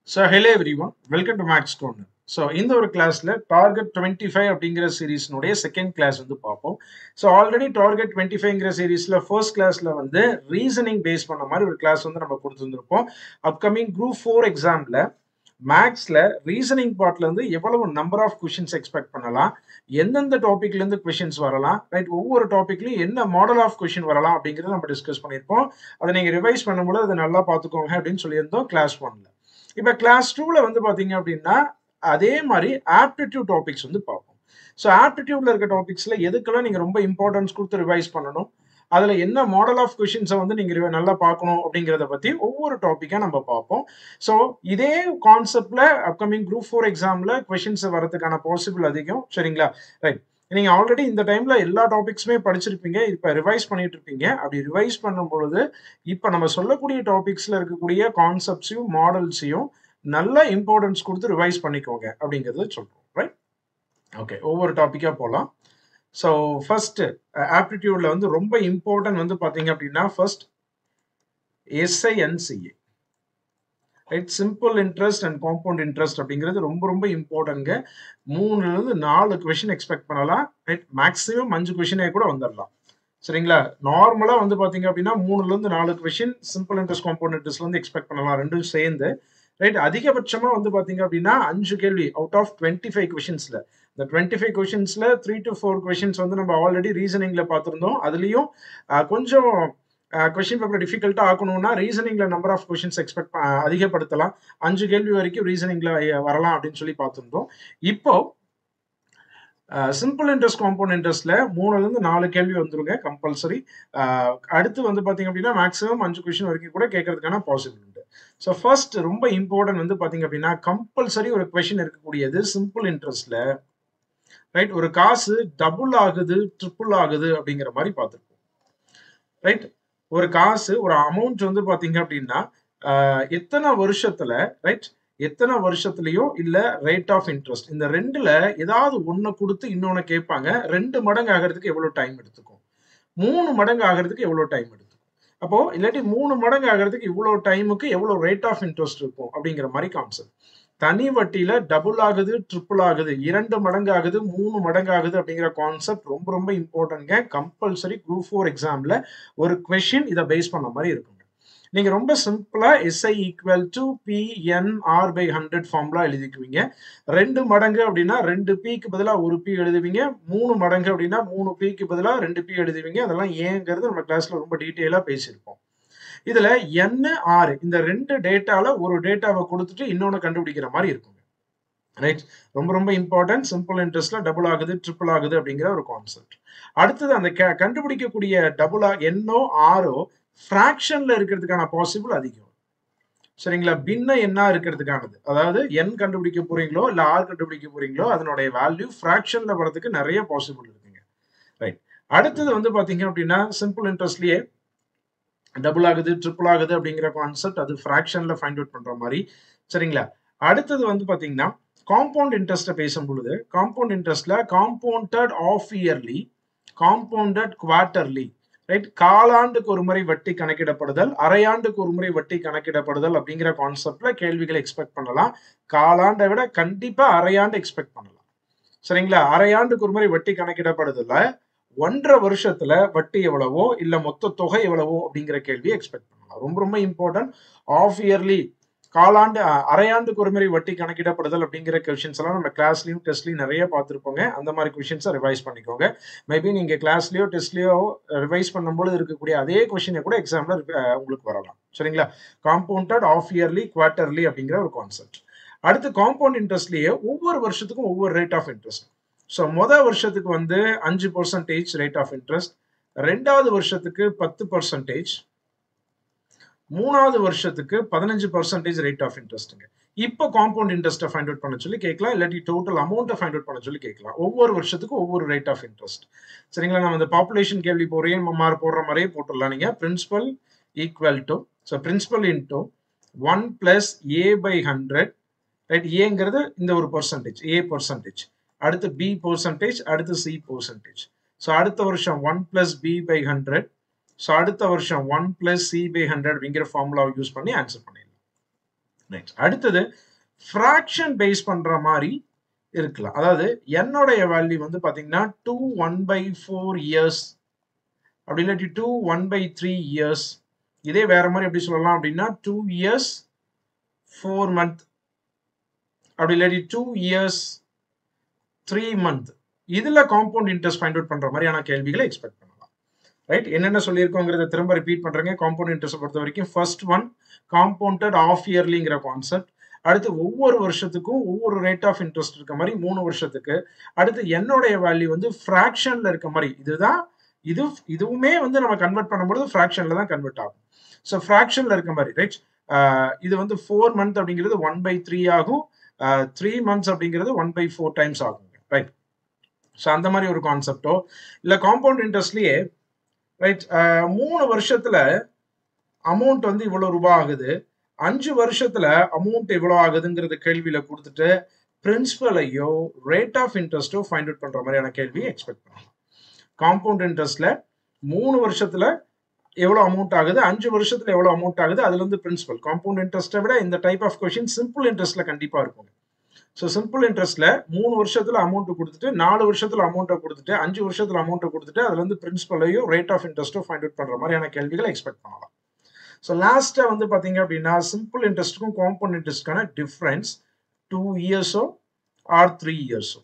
So hello everyone welcome to maths corner so இந்த ஒரு கிளாஸ்ல டார்கெட் டுவெண்ட்டி ஃபைவ் அப்படிங்கிற சீரீஸ்னுடைய செகண்ட் கிளாஸ் வந்து பார்ப்போம் ஸோ ஆல்ரெடி டார்கெட் டுவெண்ட்டி ஃபைவ்ங்கிற சீரீஸ்ல ஃபர்ஸ்ட் கிளாஸ்ல வந்து ரீசனிங் பேஸ் பண்ண மாதிரி ஒரு கிளாஸ் வந்து நம்ம கொடுத்துருந்துருப்போம் அப்கமிங் குரூப் ஃபோர் எக்ஸாம்ல மேக்ஸ்ல ரீசனிங் பார்ட்ல இருந்து எவ்வளவு நம்பர் ஆஃப் கொஷின்ஸ் எக்ஸ்பெக்ட் பண்ணலாம் எந்தெந்த டாபிக்ல இருந்து கொஷின்ஸ் வரலாம் ரைட் ஒவ்வொரு டாபிக்லயும் என்ன மாடல் ஆஃப் கொஷின் வரலாம் அப்படிங்கறத நம்ம டிஸ்கஸ் பண்ணியிருப்போம் அதை நீங்க ரிவைஸ் பண்ணும்போது அதை நல்லா பார்த்துக்கோங்க அப்படின்னு சொல்லியிருந்தோம் கிளாஸ் ஒன்ல இப்போ கிளாஸ் டூவில் வந்து பார்த்தீங்க அப்படின்னா அதே மாதிரி ஆப்டிடியூட் டாபிக்ஸ் வந்து பார்ப்போம் ஸோ ஆப்டிடியூட்ல இருக்க டாபிக்ஸ்ல எதுக்கெல்லாம் நீங்கள் ரொம்ப இம்பார்ட்டன்ஸ் கொடுத்து ரிவைஸ் பண்ணணும் அதில் என்ன மாடல் ஆஃப் கொஷின்ஸை வந்து நீங்கள் நல்லா பார்க்கணும் அப்படிங்கிறத பற்றி ஒவ்வொரு டாப்பிக்காக நம்ம பார்ப்போம் ஸோ இதே கான்செப்ட்ல அப்கமிங் குரூப் ஃபோர் எக்ஸாமில் கொஷின்ஸ் வரதுக்கான பாசிபிள் அதிகம் சரிங்களா ரைட் நீங்க ஆல்ரெடி இந்த டைம்ல எல்லா டாபிக்ஸுமே படிச்சிருப்பீங்க இப்ப ரிவைஸ் பண்ணிட்டு இருப்பீங்க அப்படி ரிவைஸ் பண்ணும் பொழுது இப்ப நம்ம சொல்லக்கூடிய டாபிக்ஸ்ல இருக்கக்கூடிய கான்செப்ட்ஸையும் மாடல்ஸையும் நல்ல இம்பார்ட்டன்ஸ் கொடுத்து ரிவைஸ் பண்ணிக்கோங்க அப்படிங்கறத சொல்றோம் ரைட் ஓகே ஒவ்வொரு டாபிக்கா போகலாம் ஸோ ஃபர்ஸ்ட் ஆப்டிடியூட்ல வந்து ரொம்ப இம்பார்ட்டன்ட் வந்து பாத்தீங்க அப்படின்னா first SI and CI right simple interest and compound interest அப்படிங்கிறது ரொம்ப ரொம்ப இம்பார்ட்டன்ட்ங்க மூணுலேருந்து நாலு கொஷின் எக்ஸ்பெக்ட் பண்ணலாம் ரைட் மேக்ஸிமம் அஞ்சு கொஷினே கூட வந்துடலாம் சரிங்களா நார்மலாக வந்து பார்த்தீங்க அப்படின்னா மூணுலேருந்து நாலு கொஷின் சிம்பிள் இன்ட்ரெஸ்ட் காம்பவுண்ட் இன்ட்ரெஸ்ட்லேருந்து எக்ஸ்பெக்ட் பண்ணலாம் ரெண்டும் சேர்ந்து ரைட் அதிகபட்சமாக வந்து பார்த்தீங்க அப்படின்னா அஞ்சு கேள்வி அவுட் ஆஃப் டுவெண்ட்டி ஃபைவ் கொஷின்ஸில் இந்த டுவெண்ட்டி ஃபைவ் கொஷின்ஸில் த்ரீ டு ஃபோர் கொஷின்ஸ் வந்து நம்ம ஆல்ரெடி ரீசனிங்கில் பார்த்துருந்தோம் அதுலேயும் கொஞ்சம் கொஷின் பேப்பர் டிஃபிகல்ட்டாக ஆக்கணும்னா ரீசனிங்ல நம்பர் ஆஃப் கொஷின்ஸ் எக்ஸ்பெக்ட் அதிகப்படுத்தலாம் அஞ்சு கேள்வி வரைக்கும் ரீசனிங்ல வரலாம் அப்படின்னு சொல்லி பார்த்துருந்தோம் இப்போ சிம்பிள் இன்ட்ரெஸ்ட் காம்பவுண்ட் இன்ட்ரெஸ்ட்ல மூணுல இருந்து நாலு கேள்வி வந்துருங்க கம்பல்சரி அடுத்து வந்து பாத்தீங்க அப்படின்னா மேக்ஸிமம் அஞ்சு கொஷின் வரைக்கும் கூட கேட்கறதுக்கான பாசிபிள் உண்டு ஸோ ஃபர்ஸ்ட் ரொம்ப இம்பார்ட்டன்ட் வந்து பாத்தீங்க அப்படின்னா கம்பல்சரி ஒரு கொஷின் இருக்கக்கூடியது சிம்பிள் இன்ட்ரெஸ்ட்ல ரைட் ஒரு காசு டபுள் ஆகுது ட்ரிபிள் ஆகுது அப்படிங்கிற மாதிரி பார்த்துருக்கோம் ரைட் ஒரு காசு ஒரு அமௌண்ட் வந்து பாத்தீங்க அப்படின்னா எத்தனை வருஷத்துல ரைட் எத்தனை வருஷத்துலயோ இல்ல ரேட் ஆஃப் இன்ட்ரெஸ்ட் இந்த ரெண்டுல ஏதாவது ஒண்ணு கொடுத்து இன்னொன்னு கேட்பாங்க ரெண்டு மடங்கு ஆகிறதுக்கு எவ்வளவு டைம் எடுத்துக்கும் மூணு மடங்கு ஆகிறதுக்கு எவ்வளவு டைம் எடுத்துக்கும் அப்போ இல்லாட்டி மூணு மடங்கு ஆகிறதுக்கு இவ்வளவு டைமுக்கு எவ்வளவு ரேட் ஆஃப் இன்ட்ரெஸ்ட் இருக்கும் அப்படிங்கிற மாதிரி கான்செப்ட் தனி வட்டியில டபுள் ஆகுது ட்ரிபிள் ஆகுது இரண்டு மடங்கு ஆகுது மூணு மடங்கு ஆகுது அப்படிங்கிற கான்செப்ட் ரொம்ப ரொம்ப இம்பார்ட்டன்ட்ங்க கம்பல்சரி குரூப் ஃபோர் எக்ஸாம்ல ஒரு கொஷின் இதை பேஸ் பண்ண மாதிரி இருக்குங்க நீங்க ரொம்ப சிம்பிளா SI equal to P N R by hundred ஃபார்ம்லாம் எழுதிக்குவீங்க ரெண்டு மடங்கு அப்படின்னா ரெண்டு பிக்கு பதிலாக ஒரு பி எழுதுவீங்க மூணு மடங்கு அப்படின்னா மூணு பிக்கு பதிலாக ரெண்டு பி எழுதுவீங்க அதெல்லாம் ஏங்கிறது நம்ம கிளாஸ்ல ரொம்ப டீட்டெயிலாக பேசியிருப்போம் இதுல என்ன ஆறு இந்த ரெண்டு டேட்டால ஒரு டேட்டாவை கொடுத்துட்டு இன்னொன்னு கண்டுபிடிக்கிற மாதிரி இருக்குங்க ரைட் ரொம்ப ரொம்ப இம்பார்ட்டன்ட் சிம்பிள் இன்ட்ரெஸ்ட்ல டபுள் ஆகுது ட்ரிபிள் ஆகுது அப்படிங்கிற ஒரு கான்செப்ட் அடுத்தது அந்த கண்டுபிடிக்கக்கூடிய டபுளா என்னோ ஆரோ ஃப்ராக்ஷன்ல இருக்கிறதுக்கான பாசிபிள் அதிகம் சரிங்களா பின்ன என்ன இருக்கிறதுக்கானது அதாவது என் கண்டுபிடிக்க போறீங்களோ இல்ல ஆர் கண்டுபிடிக்க போறீங்களோ அதனுடைய வேல்யூ ஃப்ராக்ஷன்ல வரதுக்கு நிறைய பாசிபிள் இருக்குங்க ரைட் அடுத்தது வந்து பாத்தீங்க அப்படின்னா சிம்பிள் இன்ட்ரெஸ்ட்லயே டபுள் ஆகுது ட்ரிபிள் ஆகுது அப்படிங்கிற கான்செப்ட் அது ஃப்ராக்ஷன்ல ஃபைண்ட் அவுட் பண்ற மாதிரி சரிங்களா அடுத்தது வந்து பாத்தீங்கன்னா காம்பவுண்ட் இன்ட்ரெஸ்ட்டை பேசும் பொழுது காம்பவுண்ட் இன்ட்ரெஸ்ட்ல compounded half yearly compounded quarterly right காலாண்டுக்கு ஒரு முறை வட்டி கணக்கிடப்படுதல் அரையாண்டுக்கு ஒரு முறை வட்டி கணக்கிடப்படுதல் அப்படிங்கிற கான்செப்ட்ல கேள்விகளை எக்ஸ்பெக்ட் பண்ணலாம் காலாண்டை விட கண்டிப்பா அரையாண்டு எக்ஸ்பெக்ட் பண்ணலாம் சரிங்களா அரையாண்டுக்கு ஒரு முறை வட்டி கணக்கிடப்படுதல ஒன்றரை வருஷத்துல வட்டி எவ்வளவோ இல்ல மொத்த தொகை எவ்வளவோ அப்படிங்கிற கேள்வியை எக்ஸ்பெக்ட் பண்ணலாம் ரொம்ப ரொம்ப இம்பார்ட்டன்ட் ஆஃப் இயர்லி காலாண்டு அரையாண்டுக்கு ஒரு முறை வட்டி கணக்கிடப்படுதல் அப்படிங்கிற கொஷின்ஸ் எல்லாம் நம்ம கிளாஸ்லயும் டெஸ்ட்லயும் நிறைய பார்த்துருப்போங்க அந்த மாதிரி கொஷின்ஸை ரிவைஸ் பண்ணிக்கோங்க மேபி நீங்க கிளாஸ்லயோ டெஸ்ட்லயோ ரிவைஸ் பண்ணும்போது இருக்கக்கூடிய அதே கொஷினை கூட எக்ஸாம்ல உங்களுக்கு வரலாம் சரிங்களா காம்பவுண்டட் ஆஃப் இயர்லி குவார்டர்லி அப்படிங்கிற ஒரு கான்செப்ட் அடுத்து காம்பவுண்ட் இன்ட்ரெஸ்ட்லயே ஒவ்வொரு வருஷத்துக்கும் ஒவ்வொரு ரேட் ஆஃப் இன்ட்ரெஸ்ட் ஸோ மொதல் வருஷத்துக்கு வந்து அஞ்சு பர்சன்டேஜ் ரேட் ஆஃப் இன்ட்ரெஸ்ட் ரெண்டாவது வருஷத்துக்கு பத்து பர்சன்டேஜ் மூணாவது வருஷத்துக்கு பதினஞ்சு பர்சன்டேஜ் ரேட் ஆஃப் இன்ட்ரெஸ்ட்டுங்க இப்போ காம்பவுண்ட் இன்ட்ரெஸ்ட்டை ஃபைண்ட் அவுட் பண்ண சொல்லி கேட்கலாம் இல்லாட்டி டோட்டல் அமௌண்ட்டை ஃபைண்ட் அவுட் பண்ண சொல்லி கேட்கலாம் ஒவ்வொரு வருஷத்துக்கும் ஒவ்வொரு ரேட் ஆஃப் இன்ட்ரெஸ்ட் சரிங்களா நம்ம இந்த பாப்புலேஷன் கேள்வி போறேன் மார்க் போடுற மாதிரியே போட்டுடலாம் நீங்க principal equal to so principal into one plus A by hundred right ஏங்கிறது இந்த ஒரு பர்சன்டேஜ் ஏ பர்சன்டேஜ் அடுத்து பி பர்சன்டேஜ் அடுத்து சி பர்சன்டேஜ் ஸோ அடுத்த வருஷம் one plus B by hundred so அடுத்த வருஷம் one plus C by hundred அப்படிங்கிற ஃபார்முலாவை யூஸ் பண்ணி ஆன்சர் பண்ணிடலாம் ரைட் அடுத்தது ஃப்ராக்ஷன் பேஸ் பண்ற மாதிரி இருக்கலாம் அதாவது என்னுடைய வேல்யூ வந்து பாத்தீங்கன்னா two one by four years அப்படி இல்லாட்டி two one by three years இதே வேற மாதிரி எப்படி சொல்லலாம் அப்படின்னா டூ இயர்ஸ் ஃபோர் மந்த் அப்படி இல்லாட்டி டூ இயர்ஸ் த்ரீ மந்த் இதுல காம்பவுண்ட் இன்ட்ரெஸ்ட் ஃபைண்ட் அவுட் பண்ற மாதிரியான கேள்விகளை எக்ஸ்பெக்ட் பண்ணலாம் ரைட் என்னென்ன சொல்லியிருக்கோங்கிறத திரும்ப ரிப்பீட் பண்றேங்க காம்பவுண்ட் இன்ட்ரெஸ்ட் பொறுத்த வரைக்கும் ஃபர்ஸ்ட் ஒன் காம்பவுண்டட் ஆஃப் இயர்லிங்கிற கான்செப்ட் அடுத்து ஒவ்வொரு வருஷத்துக்கும் ஒவ்வொரு ரேட் ஆஃப் இன்ட்ரெஸ்ட் இருக்க மாதிரி மூணு வருஷத்துக்கு அடுத்து என்னுடைய வேல்யூ வந்து ஃப்ராக்ஷன்ல இருக்க மாதிரி இதுதான் இது இதுவுமே வந்து நம்ம கன்வெர்ட் பண்ணும்போது ஃப்ராக்ஷன்ல தான் கன்வெர்ட் ஆகும் ஸோ ஃப்ராக்ஷன்ல இருக்க மாதிரி ரைட் இது வந்து ஃபோர் மந்த் அப்படிங்கிறது ஒன் பை த்ரீ ஆகும் த்ரீ மந்த்ஸ் அப்படிங்கிறது ஒன் பை ஃபோர் டைம்ஸ் ஆகும் ரைட் ஸோ அந்த மாதிரி ஒரு கான்செப்டோ இல்லை காம்பவுண்ட் இன்ட்ரெஸ்ட்லயே ரைட் மூணு வருஷத்துல அமௌண்ட் வந்து இவ்வளவு ரூபாய் ஆகுது அஞ்சு வருஷத்துல அமௌண்ட் எவ்வளவு ஆகுதுங்கிறது கேள்வியில கொடுத்துட்டு பிரின்சிபலையோ ரேட் ஆஃப் இன்ட்ரெஸ்டோ ஃபைண்ட் அவுட் பண்ற மாதிரியான கேள்வியை எக்ஸ்பெக்ட் பண்ணலாம் காம்பவுண்ட் இன்ட்ரெஸ்ட்ல மூணு வருஷத்துல எவ்வளவு அமௌண்ட் ஆகுது அஞ்சு வருஷத்துல எவ்வளவு அமௌண்ட் ஆகுது அதுல இருந்து பிரின்சிபல் காம்பவுண்ட் இன்ட்ரெஸ்ட்டை விட இந்த டைப் ஆஃப் கொஸ்டின் சிம்பிள் இன்ட்ரெஸ்ட்ல கண்டிப்பா இருக்கும் ஸோ சிம்பிள் இன்ட்ரெஸ்ட்ல மூணு வருஷத்துல அமௌண்ட் கொடுத்துட்டு நாலு வருஷத்துல அமௌண்ட்டை கொடுத்துட்டு அஞ்சு வருஷத்துல அமௌண்ட்டை கொடுத்துட்டு அதுல இருந்து பிரின்சிபலையோ ரேட் ஆஃப் இன்ட்ரெஸ்ட்டோ ஃபைண்ட் அவுட் பண்ற மாதிரியான கேள்விகளை எக்ஸ்பெக்ட் பண்ணலாம் ஸோ லாஸ்ட்டாக வந்து பார்த்தீங்க அப்படின்னா சிம்பிள் இன்ட்ரெஸ்ட்டுக்கும் காம்பவுண்ட் இன்ட்ரெஸ்ட்க்கான டிஃப்ரென்ஸ் டூ இயர்ஸோ ஆர் த்ரீ இயர்ஸோ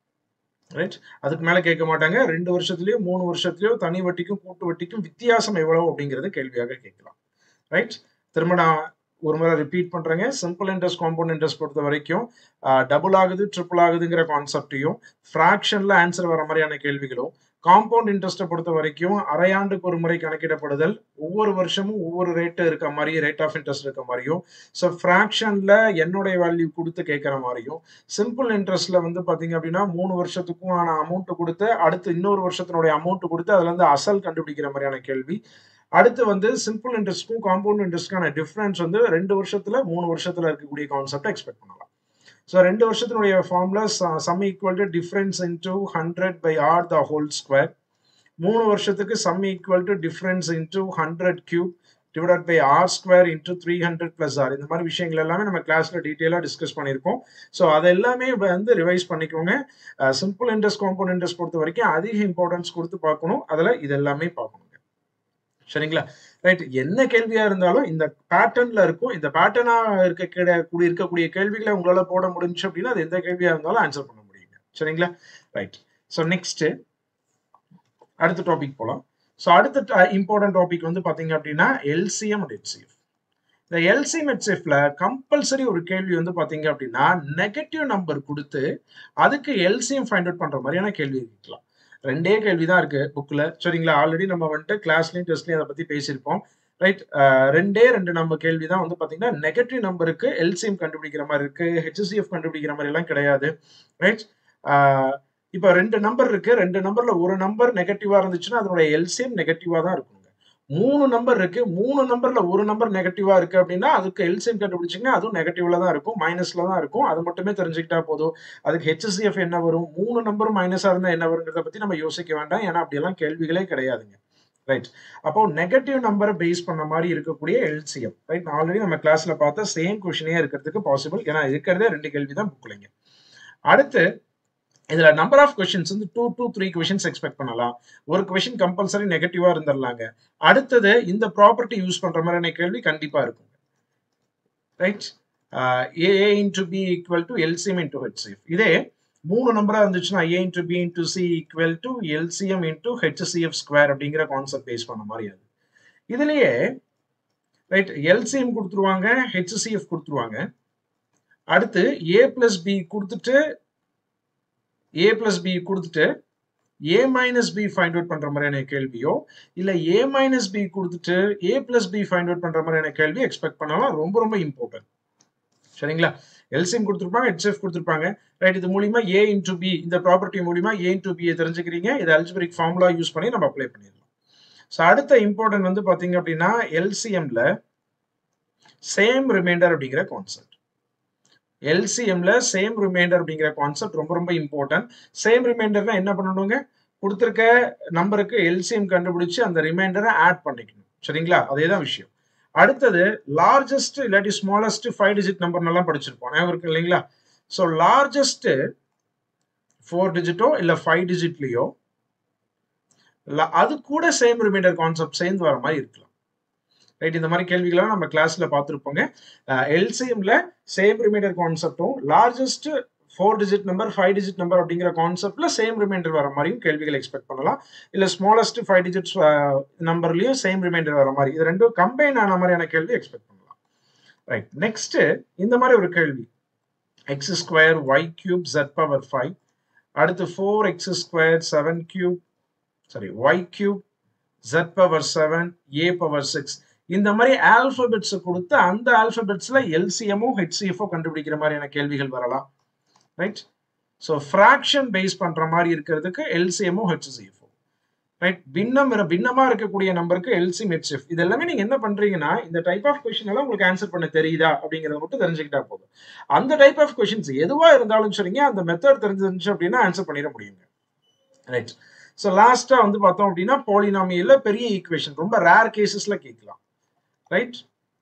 ரைட் அதுக்கு மேலே கேட்க மாட்டாங்க ரெண்டு வருஷத்துலயோ மூணு வருஷத்துலயோ தனி வட்டிக்கும் கூட்டு வட்டிக்கும் வித்தியாசம் எவ்வளவு அப்படிங்கிறது கேள்வியாக கேட்கலாம் ரைட் திரும்ப நான் ஒரு முறை ரிப்பீட் பண்றேங்க சிம்பிள் இன்ட்ரெஸ்ட் காம்பவுண்ட் இன்ட்ரெஸ்ட் பொறுத்த வரைக்கும் டபுள் ஆகுது ட்ரிபிள் ஆகுதுங்கிற கான்செப்டையும் ஃப்ராக்ஷன்ல ஆன்சர் வர மாதிரியான கேள்விகளும் காம்பவுண்ட் இன்ட்ரெஸ்ட்டை பொறுத்த வரைக்கும் அரையாண்டுக்கு ஒரு முறை கணக்கிடப்படுதல் ஒவ்வொரு வருஷமும் ஒவ்வொரு ரேட்டு இருக்க மாதிரி ரேட் ஆஃப் இன்ட்ரெஸ்ட் இருக்க மாதிரியும் ஸோ ஃப்ராக்ஷன்ல என்னுடைய வேல்யூ கொடுத்து கேட்குற மாதிரியும் சிம்பிள் இன்ட்ரெஸ்ட்ல வந்து பாத்தீங்க அப்படின்னா மூணு வருஷத்துக்கும் ஆன அமௌண்ட் கொடுத்து அடுத்து இன்னொரு வருஷத்தினுடைய அமௌண்ட் கொடுத்து அதுல இருந்து அசல் கண்டுபிடிக்கிற மாதிரியான கேள்வி அடுத்து வந்து சிம்பிள் இன்ட்ரெஸ்ட்க்கும் காம்பவுண்ட் இன்ட்ரெஸ்ட்க்கான டிஃபரன்ஸ் வந்து ரெண்டு வருஷத்துல மூணு வருஷத்துல இருக்கக்கூடிய கான்செப்டை எக்ஸ்பெக்ட் பண்ணலாம் ஸோ ரெண்டு வருஷத்தினுடைய formula sum equal to difference into hundred by r the whole square மூணு வருஷத்துக்கு sum equal to difference into hundred cube divide by r square into three hundred plus r இந்த மாதிரி விஷயங்கள் எல்லாமே நம்ம கிளாஸ்ல டீட்டெயிலாக டிஸ்கஸ் பண்ணியிருக்கோம் ஸோ அது எல்லாமே வந்து ரிவைஸ் பண்ணிக்கோங்க சிம்பிள் இன்ட்ரெஸ்ட் காம்பவுண்ட் இன்ட்ரெஸ்ட் பொறுத்த வரைக்கும் அதிக இம்பார்ட்டன்ஸ் கொடுத்து பார்க்கணும் அதில் இது எல்லாமே பார்க்கணுங்க சரிங்களா ரைட் என்ன கேள்வியா இருந்தாலும் இந்த பேட்டர்ன்ல இருக்கும் இந்த பேட்டர்னா இருக்க கூடிய இருக்கக்கூடிய கேள்விகளை உங்களால போட முடிஞ்சு அப்படின்னா அது எந்த கேள்வியா இருந்தாலும் ஆன்சர் பண்ண முடியுங்க சரிங்களா ரைட் ஸோ நெக்ஸ்ட் அடுத்த டாபிக் போலாம் ஸோ அடுத்த இம்பார்ட்டன்ட் டாபிக் வந்து பாத்தீங்க அப்படின்னா எல்சிஎம் அண்ட் ஹெச்சிஎஃப் இந்த எல்சிஎம் ஹெச்எஃப்ல கம்பல்சரி ஒரு கேள்வி வந்து பாத்தீங்க அப்படின்னா நெகட்டிவ் நம்பர் கொடுத்து அதுக்கு எல்சிஎம் ஃபைண்ட் அவுட் பண்ற மாதிரியான கேள்வி இருக்கலாம் ரெண்டே கேள்வி தான் இருக்கு புக்ல சரிங்களா ஆல்ரெடி நம்ம வந்துட்டு கிளாஸ்லயும் டெஸ்ட்லயும் அதை பத்தி பேசியிருப்போம் ரைட் ரெண்டே ரெண்டு நம்ம கேள்வி தான் வந்து பாத்தீங்கன்னா நெகட்டிவ் நம்பருக்கு எல்சிஎம் கண்டுபிடிக்கிற மாதிரி இருக்கு ஹெச்சிஎஃப் கண்டுபிடிக்கிற மாதிரி எல்லாம் கிடையாது ரைட் இப்போ ரெண்டு நம்பர் இருக்கு ரெண்டு நம்பர்ல ஒரு நம்பர் நெகட்டிவா இருந்துச்சுன்னா அதனுடைய எல்சிஎம் நெகட்டிவா தான் இருக்குங்க மூணு நம்பர் இருக்கு மூணு நம்பர்ல ஒரு நம்பர் நெகட்டிவா இருக்கு அப்படின்னா அதுக்கு எல்சிஎம் கண்டுபிடிச்சிங்கன்னா அதுவும் நெகட்டிவ்ல தான் இருக்கும் மைனஸ்ல தான் இருக்கும் அது மட்டுமே தெரிஞ்சுக்கிட்டா போதும் அதுக்கு ஹெச்சிஎஃப் என்ன வரும் மூணு நம்பரும் மைனஸா இருந்தா என்ன வருங்கிறத பத்தி நம்ம யோசிக்க வேண்டாம் ஏன்னா அப்படியெல்லாம் கேள்விகளே கிடையாதுங்க ரைட் அப்போ நெகட்டிவ் நம்பரை பேஸ் பண்ண மாதிரி இருக்கக்கூடிய எல்சிஎம் ரைட் ஆல்ரெடி நம்ம கிளாஸ்ல பார்த்த சேம் கொஷினே இருக்கிறதுக்கு பாசிபிள் ஏன்னா இருக்கிறதே ரெண்டு கேள்வி தான் புக்லைங்க அடுத்து இதுல நம்பர் ஆஃப் கொஸ்டின்ஸ் வந்து two two three questions expect பண்ணலாம் ஒரு கொஸ்டின் கம்பல்சரி நெகட்டிவா இருந்துடலாங்க அடுத்தது இந்த ப்ராப்பர்ட்டி யூஸ் பண்ற மாதிரியான கேள்வி கண்டிப்பா இருக்கும் right A into B equal to LCM into HCF இதே மூணு நம்பரா இருந்துச்சுன்னா A into B into C equal to LCM into HCF square அப்படிங்கிற கான்செப்ட் பேஸ் பண்ண மாதிரி அது இதுலயே ரைட் எல்சிஎம் கொடுத்துருவாங்க ஹெச்சிஎஃப் கொடுத்துருவாங்க அடுத்து ஏ பிளஸ் பி கொடுத்துட்டு ஏ பிளஸ் பி கொடுத்துட்டு A minus B find out பண்ற மாதிரியான கேள்வியோ இல்ல ஏ மைனஸ் பி கொடுத்துட்டு A plus B find out பண்ற மாதிரியான கேள்வி எக்ஸ்பெக்ட் பண்ணலாம் ரொம்ப ரொம்ப இம்பார்ட்டன்ட் சரிங்களா எல்சிஎம் கொடுத்துருப்பாங்க ஹெச்எஃப் கொடுத்துருப்பாங்க ரைட் இது மூலியமா ஏ இன்டு பி இந்த ப்ராப்பர்ட்டி மூலியமா ஏ இன்டு பி தெரிஞ்சுக்கிறீங்க இது அல்ஜிபிரிக் ஃபார்முலா யூஸ் பண்ணி நம்ம அப்ளை பண்ணிடலாம் ஸோ அடுத்த இம்பார்ட்டன்ட் வந்து பாத்தீங்க அப்படின்னா எல்சிஎம்ல சேம் ரிமைண்டர் அப்படிங்கிற கான்செப்ட் எல்சிஎம்ல சேம் ரிமைண்டர் அப்படிங்கிற கான்செப்ட் ரொம்ப ரொம்ப இம்பார்ட்டன்ட் சேம் ரிமைண்டர்னா என்ன பண்ணணுங்க கொடுத்துருக்க நம்பருக்கு எல்சிஎம் கண்டுபிடிச்சு அந்த ரிமைண்டரை ஆட் பண்ணிக்கணும் சரிங்களா அதே தான் விஷயம் அடுத்தது லார்ஜஸ்ட் இல்லாட்டி ஸ்மாலஸ்ட் ஃபைவ் டிஜிட் நம்பர் எல்லாம் படிச்சிருப்போம் ஞாபகம் இருக்கு இல்லைங்களா ஸோ லார்ஜஸ்ட் ஃபோர் டிஜிட்டோ இல்லை ஃபைவ் டிஜிட்லயோ அது கூட சேம் ரிமைண்டர் கான்செப்ட் சேர்ந்து வர மாதிரி இருக்கலாம் ரைட் இந்த மாதிரி கேள்விகளாம் நம்ம கிளாஸ்ல பார்த்துருப்போங்க எல்சிஎம்ல சேம் ரிமைண்டர் கான்செப்டும் largest four digit number five digit number அப்படிங்கிற கான்செப்ட்ல சேம் ரிமைண்டர் வர மாதிரியும் கேள்விகள் எக்ஸ்பெக்ட் பண்ணலாம் இல்ல ஸ்மாலஸ்ட் ஃபைவ் டிஜிட்ஸ் நம்பர்லயும் சேம் ரிமைண்டர் வர மாதிரி இது ரெண்டும் கம்பைன் ஆன மாதிரியான கேள்வி எக்ஸ்பெக்ட் பண்ணலாம் ரைட் நெக்ஸ்ட் இந்த மாதிரி ஒரு கேள்வி x square y cube z power five அடுத்து four x square seven cube sorry y cube z power seven A power six இந்த மாதிரி ஆல்பபெட்ஸ் கொடுத்து அந்த ஆல்பபெட்ஸ்ல எல்சிஎமோ ஹெச்சிஎஃப்ஓ கண்டுபிடிக்கிற மாதிரியான கேள்விகள் வரலாம் ரைட் ஸோ ஃப்ராக்ஷன் பேஸ் பண்ற மாதிரி இருக்கிறதுக்கு எல்சிஎமோ ஹெச்சிஎஃப்ஓ ரைட் பின்னம் பின்னமா இருக்கக்கூடிய நம்பருக்கு எல்சிஎம் ஹெச்எஃப் இது எல்லாமே நீங்க என்ன பண்றீங்கன்னா இந்த டைப் ஆஃப் கொஸ்டின் எல்லாம் உங்களுக்கு ஆன்சர் பண்ண தெரியுதா அப்படிங்கறத மட்டும் தெரிஞ்சுக்கிட்டா போதும் அந்த டைப் ஆஃப் கொஸ்டின்ஸ் எதுவா இருந்தாலும் சரிங்க அந்த மெத்தட் தெரிஞ்சிருந்துச்சு அப்படின்னா ஆன்சர் பண்ணிட முடியுங்க ரைட் ஸோ லாஸ்டா வந்து பார்த்தோம் அப்படின்னா பாலினாமியல்ல பெரிய ஈக்குவேஷன் ரொம்ப ரேர் கேசஸ்ல கேட்கலாம் ரைட்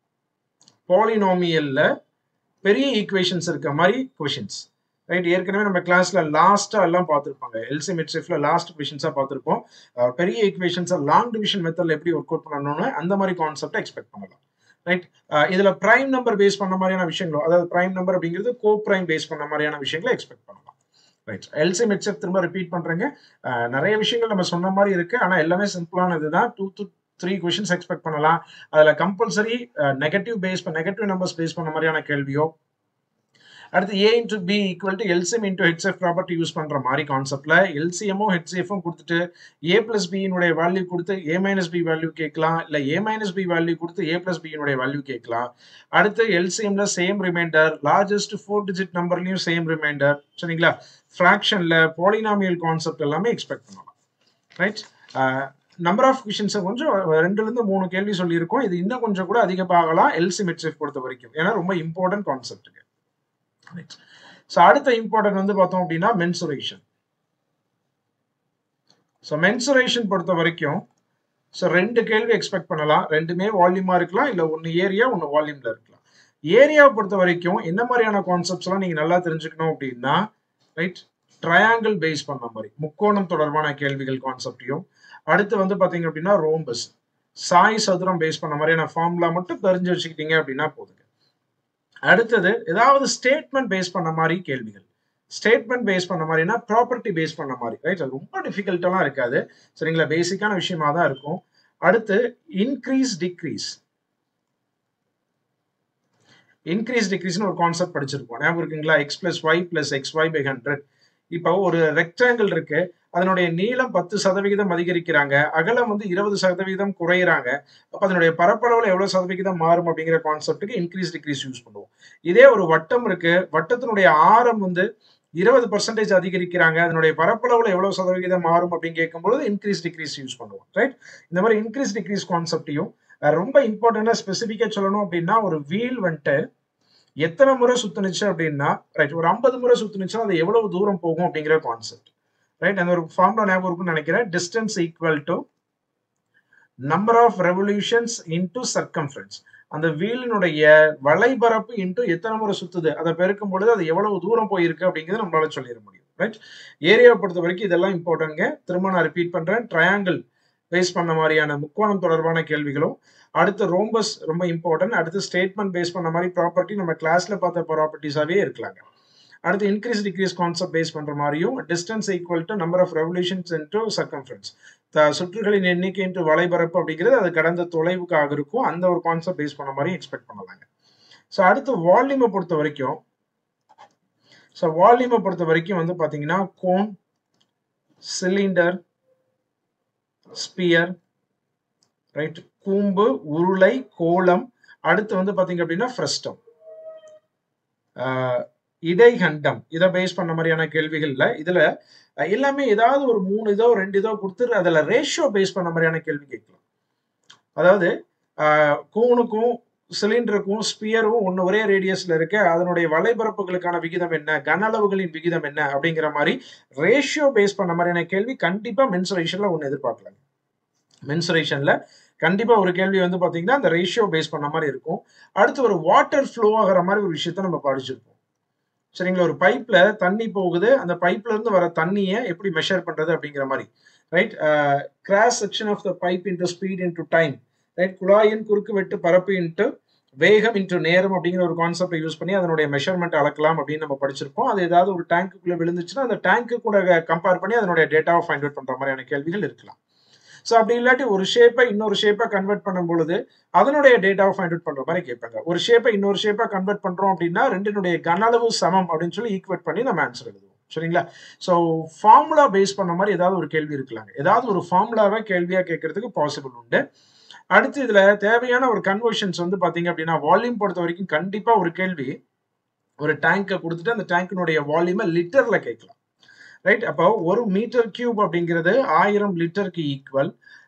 பாலினாமியல்ல பெரிய ஈக்குவேஷன்ஸ் இருக்க மாதிரி கொஷின்ஸ் ரைட் ஏற்கனவே நம்ம கிளாஸ்ல லாஸ்டா எல்லாம் பார்த்துருப்பாங்க எல்சி மெட்ரிஃப்ல லாஸ்ட் கொஷின்ஸா பார்த்துருப்போம் பெரிய ஈக்குவேஷன்ஸை லாங் டிவிஷன் மெத்தட்ல எப்படி ஒர்க் அவுட் பண்ணணும்னு அந்த மாதிரி கான்செப்டை எக்ஸ்பெக்ட் பண்ணலாம் ரைட் இதுல பிரைம் நம்பர் பேஸ் பண்ண மாதிரியான விஷயங்களும் அதாவது பிரைம் நம்பர் அப்படிங்கிறது கோ பிரைம் பேஸ் பண்ண மாதிரியான விஷயங்களை எக்ஸ்பெக்ட் பண்ணலாம் ரைட் எல்சி மெட்ரிக் திரும்ப ரிப்பீட் பண்றேங்க நிறைய விஷயங்கள் நம்ம சொன்ன மாதிரி இருக்கு ஆனா எல்லாமே சிம்பிளான இதுதான் two two three questions expect பண்ணலாம் அதுல compulsory negative base negative numbers base பண்ண மாதிரியான கேள்வியோ அடுத்து A into B equal to LCM into HF property use பண்ற மாதிரி கான்செப்ட்ல எல்சிஎமும் ஹெச்எஃப்பும் கொடுத்துட்டு ஏ பிளஸ் பியினுடைய வேல்யூ கொடுத்து ஏ மைனஸ் பி வேல்யூ கேட்கலாம் இல்ல ஏ மைனஸ் பி வேல்யூ கொடுத்து ஏ பிளஸ் பியினுடைய வேல்யூ கேட்கலாம் அடுத்து எல்சிஎம்ல same remainder largest four digit நம்பர்லயும் சேம் ரிமைண்டர் சரிங்களா ஃப்ராக்ஷன்ல பாலினாமியல் கான்செப்ட் எல்லாமே எக்ஸ்பெக்ட் பண்ணலாம் ரைட் நம்பர் ஆஃப் கொஷின்ஸை கொஞ்சம் ரெண்டுல இருந்து மூணு கேள்வி சொல்லியிருக்கோம் இது இன்னும் கொஞ்சம் கூட அதிகமாகலாம் எல்சி மெட்ரிஃப் பொறுத்த வரைக்கும் ஏன்னா ரொம்ப இம்பார்ட்டன்ட் கான்செப்ட்டுக்கு ஸோ அடுத்த இம்பார்ட்டன்ட் வந்து பார்த்தோம் அப்படின்னா மென்சுரேஷன் ஸோ மென்சுரேஷன் பொறுத்த வரைக்கும் ஸோ ரெண்டு கேள்வி எக்ஸ்பெக்ட் பண்ணலாம் ரெண்டுமே வால்யூமா இருக்கலாம் இல்லை ஒன்று ஏரியா ஒன்று வால்யூம்ல இருக்கலாம் ஏரியாவை பொறுத்த வரைக்கும் என்ன மாதிரியான கான்செப்ட்ஸ் எல்லாம் நீங்க நல்லா தெரிஞ்சுக்கணும் அப்படின்னா ரைட் ட்ரையாங்கிள் பேஸ் பண்ண மாதிரி முக்கோணம் தொடர்பான கேள்விகள் கான்செப்டையும் அடுத்து வந்து பாத்தீங்க அப்படின்னா ரோம்பஸ் சாய் சதுரம் பேஸ் பண்ண மாதிரியான ஃபார்முலா மட்டும் தெரிஞ்சு வச்சுக்கிட்டீங்க அப்படின்னா போதுங்க அடுத்தது ஏதாவது ஸ்டேட்மெண்ட் பேஸ் பண்ண மாதிரி கேள்விகள் ஸ்டேட்மெண்ட் பேஸ் பண்ண மாதிரினா ப்ராப்பர்ட்டி பேஸ் பண்ண மாதிரி ரைட் அது ரொம்ப டிஃபிகல்ட்டெல்லாம் இருக்காது சரிங்களா பேசிக்கான விஷயமா தான் இருக்கும் அடுத்து இன்க்ரீஸ் டிக்ரீஸ் இன்க்ரீஸ் டிக்ரீஸ்னு ஒரு கான்செப்ட் படிச்சிருப்போம் ஞாபகம் இருக்குங்களா x plus y plus x y by hundred இப்போ ஒரு ரெக்டாங்கிள் இருக்கு அதனுடைய நீளம் பத்து சதவிகிதம் அதிகரிக்கிறாங்க அகலம் வந்து இருபது சதவிகிதம் குறையிறாங்க அப்ப அதனுடைய பரப்பளவுல எவ்வளவு சதவிகிதம் மாறும் அப்படிங்கிற கான்செப்ட்டுக்கு இன்க்ரீஸ் டிக்ரீஸ் யூஸ் பண்ணுவோம் இதே ஒரு வட்டம் இருக்கு வட்டத்தினுடைய ஆரம் வந்து இருபது பர்சன்டேஜ் அதிகரிக்கிறாங்க அதனுடைய பரப்பளவுல எவ்வளவு சதவிகிதம் மாறும் அப்படின்னு கேட்கும்போது இன்க்ரீஸ் டிக்ரீஸ் யூஸ் பண்ணுவோம் ரைட் இந்த மாதிரி இன்க்ரீஸ் டிக்ரீஸ் கான்செப்டையும் ரொம்ப இம்பார்ட்டண்டா ஸ்பெசிஃபிக்கா சொல்லணும் அப்படின்னா ஒரு வீல் வந்துட்டு எத்தனை முறை சுத்துனுச்சு அப்படின்னா ரைட் ஒரு ஐம்பது முறை சுத்துனுச்சுன்னா அது எவ்வளவு தூரம் போகும் அப்படிங்கிற கான்செப்ட் ரைட் அந்த ஒரு ஃபார்ம்ல ஞாபகம் இருக்கும்னு நினைக்கிறேன் distance equal to number of revolutions into circumference அந்த வீலினுடைய வலைபரப்பு இன்ட்டு எத்தனை முறை சுத்துது அதை பெருக்கும் பொழுது அது எவ்வளவு தூரம் போயிருக்கு அப்படிங்கிறத நம்மளால சொல்லிட முடியும் ரைட் ஏரியாவை பொறுத்த வரைக்கும் இதெல்லாம் இம்பார்ட்டன்ங்க திரும்ப நான் ரிப்பீட் பண்றேன் ட்ரையாங்கிள் பேஸ் பண்ண மாதிரியான முக்கோணம் தொடர்பான கேள்விகளும் அடுத்து ரோம்பஸ் ரொம்ப இம்பார்ட்டன்ட் அடுத்து ஸ்டேட்மெண்ட் பேஸ் பண்ண மாதிரி ப்ராப்பர்ட்டி நம்ம கிளாஸ்ல பார்த்த ப்ராப்பர்ட்டிஸாவே இருக்கலாங்க அடுத்து இன்க்ரீஸ் டிக்ரீஸ் கான்செப்ட் பேஸ் பண்ற மாதிரியும் distance equal to number of revolutions into circumference சுற்றுகளின் எண்ணிக்கை இன்ட்டு வலைபரப்பு அப்படிங்கிறது அது கடந்த தொலைவுக்காக இருக்கும் அந்த ஒரு கான்செப்ட் பேஸ் பண்ண மாதிரி எக்ஸ்பெக்ட் பண்ணலாங்க ஸோ அடுத்து வால்யூமை பொறுத்த வரைக்கும் ஸோ வால்யூமை பொறுத்த வரைக்கும் வந்து பார்த்தீங்கன்னா கோன் சிலிண்டர் ஸ்பியர் ரைட் கூம்பு உருளை கோலம் அடுத்து வந்து பாத்தீங்க அப்படின்னா ஃப்ரெஸ்டம் இடைகண்டம் இதை பேஸ் பண்ண மாதிரியான கேள்விகள்ல இதுல எல்லாமே ஏதாவது ஒரு மூணு இதோ ரெண்டு இதோ கொடுத்து அதுல ரேஷியோ பேஸ் பண்ண மாதிரியான கேள்வி கேட்கலாம் அதாவது கூனுக்கும் சிலிண்டருக்கும் ஸ்பியரும் ஒன்று ஒரே ரேடியஸ்ல இருக்க அதனுடைய வலைபரப்புகளுக்கான விகிதம் என்ன கன அளவுகளின் விகிதம் என்ன அப்படிங்கிற மாதிரி ரேஷியோ பேஸ் பண்ண மாதிரியான கேள்வி கண்டிப்பா மென்சுரேஷன்ல ஒன்று எதிர்பார்க்கலாம் மென்சுரேஷன்ல கண்டிப்பா ஒரு கேள்வி வந்து பாத்தீங்கன்னா அந்த ரேஷியோ பேஸ் பண்ண மாதிரி இருக்கும் அடுத்து ஒரு வாட்டர் ஃப்ளோ ஆகிற மாதிரி ஒரு விஷயத்த நம்ம படிச்சிருப்போம் சரிங்களா ஒரு பைப்ல தண்ணி போகுது அந்த பைப்ல இருந்து வர தண்ணியை எப்படி மெஷர் பண்றது அப்படிங்கிற மாதிரி right cross section of the pipe into speed into time right குழாயின் குறுக்கு வெட்டு பரப்பு இன்ட்டு வேகம் இன்ட்டு நேரம் அப்படிங்கிற ஒரு கான்செப்டை யூஸ் பண்ணி அதனுடைய மெஷர்மெண்ட் அளக்கலாம் அப்படின்னு நம்ம படிச்சிருப்போம் அது ஏதாவது ஒரு டேங்க்குள்ள விழுந்துச்சுன்னா அந்த டேங்க்கு கூட கம்பேர் பண்ணி அதனுடைய டேட்டாவை ஃபைண்ட் அவுட் பண்ற மாதிரியான கேள்விகள் இருக்கலாம் ஸோ அப்படி இல்லாட்டி ஒரு ஷேப்பை இன்னொரு ஷேப்பை கன்வெர்ட் பண்ணும் பொழுது அதனுடைய டேட்டாவை ஃபைண்ட் அவுட் பண்ற மாதிரி கேட்பாங்க ஒரு ஷேப்பை இன்னொரு ஷேப்பை கன்வெர்ட் பண்றோம் அப்படின்னா ரெண்டினுடைய கன அளவு சமம் அப்படின்னு சொல்லி ஈக்குவேட் பண்ணி நம்ம ஆன்சர் எழுதுவோம் சரிங்களா ஸோ ஃபார்முலா பேஸ் பண்ண மாதிரி ஏதாவது ஒரு கேள்வி இருக்கலாங்க ஏதாவது ஒரு ஃபார்முலாவை கேள்வியா கேட்கறதுக்கு பாசிபிள் உண்டு அடுத்து இதுல தேவையான ஒரு கன்வர்ஷன்ஸ் வந்து பாத்தீங்க அப்படின்னா வால்யூம் பொறுத்த வரைக்கும் கண்டிப்பா ஒரு கேள்வி ஒரு டேங்கை கொடுத்துட்டு அந்த டேங்கினுடைய வால்யூமை லிட்டர்ல கேட்கலாம் ரைட் அப்போ ஒரு மீட்டர் கியூப் அப்படிங்கிறது ஆயிரம் லிட்டருக்கு ஈக்குவல்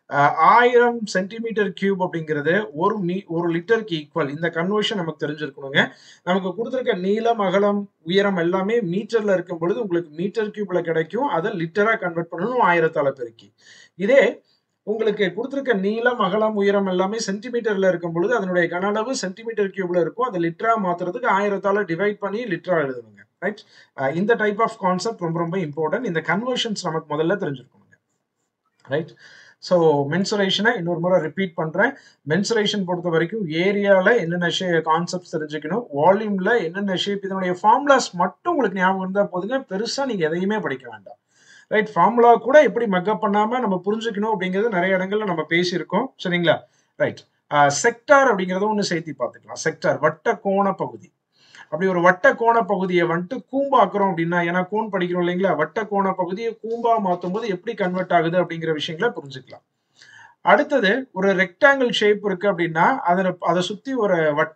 ஆயிரம் சென்டிமீட்டர் கியூப் அப்படிங்கிறது ஒரு மீ ஒரு லிட்டருக்கு ஈக்குவல் இந்த கன்வர்ஷன் நமக்கு தெரிஞ்சிருக்கணுங்க நமக்கு கொடுத்துருக்க நீளம் அகலம் உயரம் எல்லாமே மீட்டர்ல இருக்கும் பொழுது உங்களுக்கு மீட்டர் கியூப்ல கிடைக்கும் அதை லிட்டரா கன்வெர்ட் பண்ணணும் ஆயிரத்தால பெருக்கி இதே உங்களுக்கு கொடுத்துருக்க நீளம் அகலம் உயரம் எல்லாமே சென்டிமீட்டர்ல இருக்கும் பொழுது அதனுடைய கன அளவு சென்டிமீட்டர் கியூப்ல இருக்கும் அதை லிட்டரா மாத்துறதுக்கு ஆயிரத்தால டிவைட் பண்ணி லிட்டரா எழுதணுங்க ரைட் இந்த டைப் ஆஃப் கான்செப்ட் ரொம்ப ரொம்ப இம்பார்ட்டன்ட் இந்த கன்வர்ஷன்ஸ் நமக்கு முதல்ல தெரிஞ்சிருக்கணுங்க ரைட் ஸோ மென்சுரேஷனை இன்னொரு முறை ரிப்பீட் பண்ணுறேன் மென்சுரேஷன் பொறுத்த வரைக்கும் ஏரியாவில் என்னென்ன ஷே கான்செப்ட்ஸ் தெரிஞ்சுக்கணும் வால்யூமில் என்னென்ன ஷேப் இதனுடைய ஃபார்முலாஸ் மட்டும் உங்களுக்கு ஞாபகம் இருந்தால் போதுங்க பெருசாக நீங்கள் எதையுமே படிக்க வேண்டாம் ரைட் ஃபார்முலா கூட எப்படி மக்கப் பண்ணாமல் நம்ம புரிஞ்சுக்கணும் அப்படிங்கிறது நிறைய இடங்கள்ல நம்ம பேசியிருக்கோம் சரிங்களா ரைட் செக்டார் அப்படிங்கிறத ஒன்று சேர்த்தி பார்த்துக்கலாம் செக்டார் வட்ட கோண பகுதி அப்படி ஒரு வட்ட கோண பகுதியை வந்துட்டு கூம்பாக்குறோம் அப்படின்னா ஏன்னா கோன் படிக்கிறோம் இல்லைங்களா வட்ட கோண பகுதியை கூம்பா மாற்றும் போது எப்படி கன்வெர்ட் ஆகுது அப்படிங்கிற விஷயங்களை புரிஞ்சுக்கலாம் அடுத்தது ஒரு ரெக்டாங்கிள் ஷேப் இருக்கு அப்படின்னா அதை அதை சுத்தி ஒரு வட்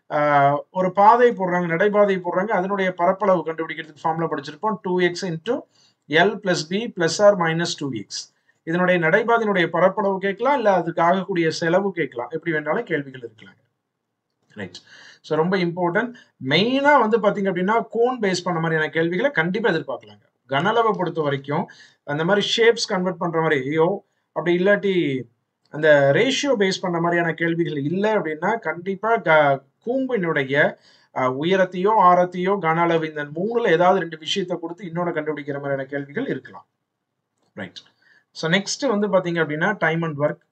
ஒரு பாதை போடுறாங்க நடைபாதை போடுறாங்க அதனுடைய பரப்பளவு கண்டுபிடிக்கிறதுக்கு ஃபார்ம்ல படிச்சிருப்போம் two x into l plus B plus r minus two x இதனுடைய நடைபாதையினுடைய பரப்பளவு கேட்கலாம் இல்ல அதுக்கு ஆகக்கூடிய செலவு கேட்கலாம் எப்படி வேணாலும் கேள்விகள் இருக்கலாங்க ரைட் ஸோ ரொம்ப இம்பார்ட்டன்ட் மெயினா வந்து பாத்தீங்க அப்படின்னா கோன் பேஸ் பண்ண மாதிரியான கேள்விகளை கண்டிப்பா எதிர்பார்க்கலாங்க கனளவை பொறுத்த வரைக்கும் அந்த மாதிரி ஷேப்ஸ் கன்வெர்ட் பண்ற மாதிரி ஐயோ அப்படி இல்லாட்டி அந்த ரேஷியோ பேஸ் பண்ண மாதிரியான கேள்விகள் இல்லை அப்படின்னா கண்டிப்பா க கூம்பினுடைய உயரத்தையோ ஆரத்தையோ கன அளவு இந்த மூணுல ஏதாவது ரெண்டு விஷயத்த கொடுத்து இன்னொன்று கண்டுபிடிக்கிற மாதிரியான கேள்விகள் இருக்கலாம் ரைட் ஸோ நெக்ஸ்ட் வந்து பாத்தீங்க அப்படின்னா time and work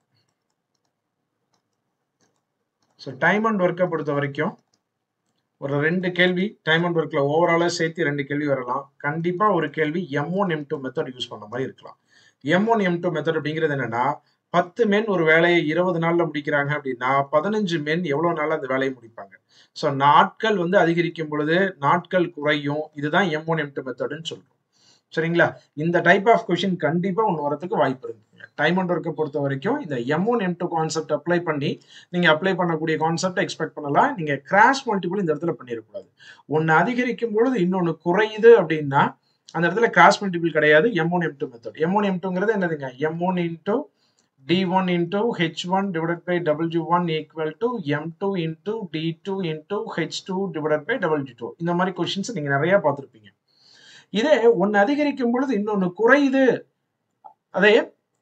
so time and ஒர்க்கை பொறுத்த வரைக்கும் ஒரு ரெண்டு கேள்வி டைம் அண்ட் ஒர்க்ல ஓவராலாக சேர்த்து ரெண்டு கேள்வி வரலாம் கண்டிப்பா ஒரு கேள்வி M one M two method use பண்ண மாதிரி இருக்கலாம் M one M two method அப்படிங்கிறது என்னன்னா பத்து மென் ஒரு வேலையை இருபது நாள்ல முடிக்கிறாங்க அப்படின்னா பதினஞ்சு மென் எவ்வளவு நாள் அந்த வேலையை முடிப்பாங்க ஸோ நாட்கள் வந்து அதிகரிக்கும் பொழுது நாட்கள் குறையும் இதுதான் எம் ஒன் எம் டூ மெத்தட்னு சொல்றோம் சரிங்களா இந்த டைப் ஆஃப் கொஷின் கண்டிப்பா ஒன்று வரதுக்கு வாய்ப்பு இருக்குங்க டைம் அண்ட் ஒர்க்கை பொறுத்த வரைக்கும் இந்த M one M two concept apply பண்ணி நீங்க அப்ளை பண்ணக்கூடிய கான்செப்ட் எக்ஸ்பெக்ட் பண்ணலாம் நீங்க கிராஸ் மல்டிபிள் இந்த இடத்துல பண்ணிடக்கூடாது ஒன்னு அதிகரிக்கும் பொழுது இன்னொன்னு குறையுது அப்படின்னா அந்த இடத்துல கிராஸ் மல்டிபிள் கிடையாது M one M two method M one M டூங்கிறது என்னதுங்க M one into d1 into h1 divided by w1 equal to m2 into d2 into h2 divided by w2 இந்த மாதிரி கொஸ்டின்ஸ் நீங்க நிறைய பார்த்துருப்பீங்க இதே ஒன்னு அதிகரிக்கும் பொழுது இன்னொன்னு குறையுது அதே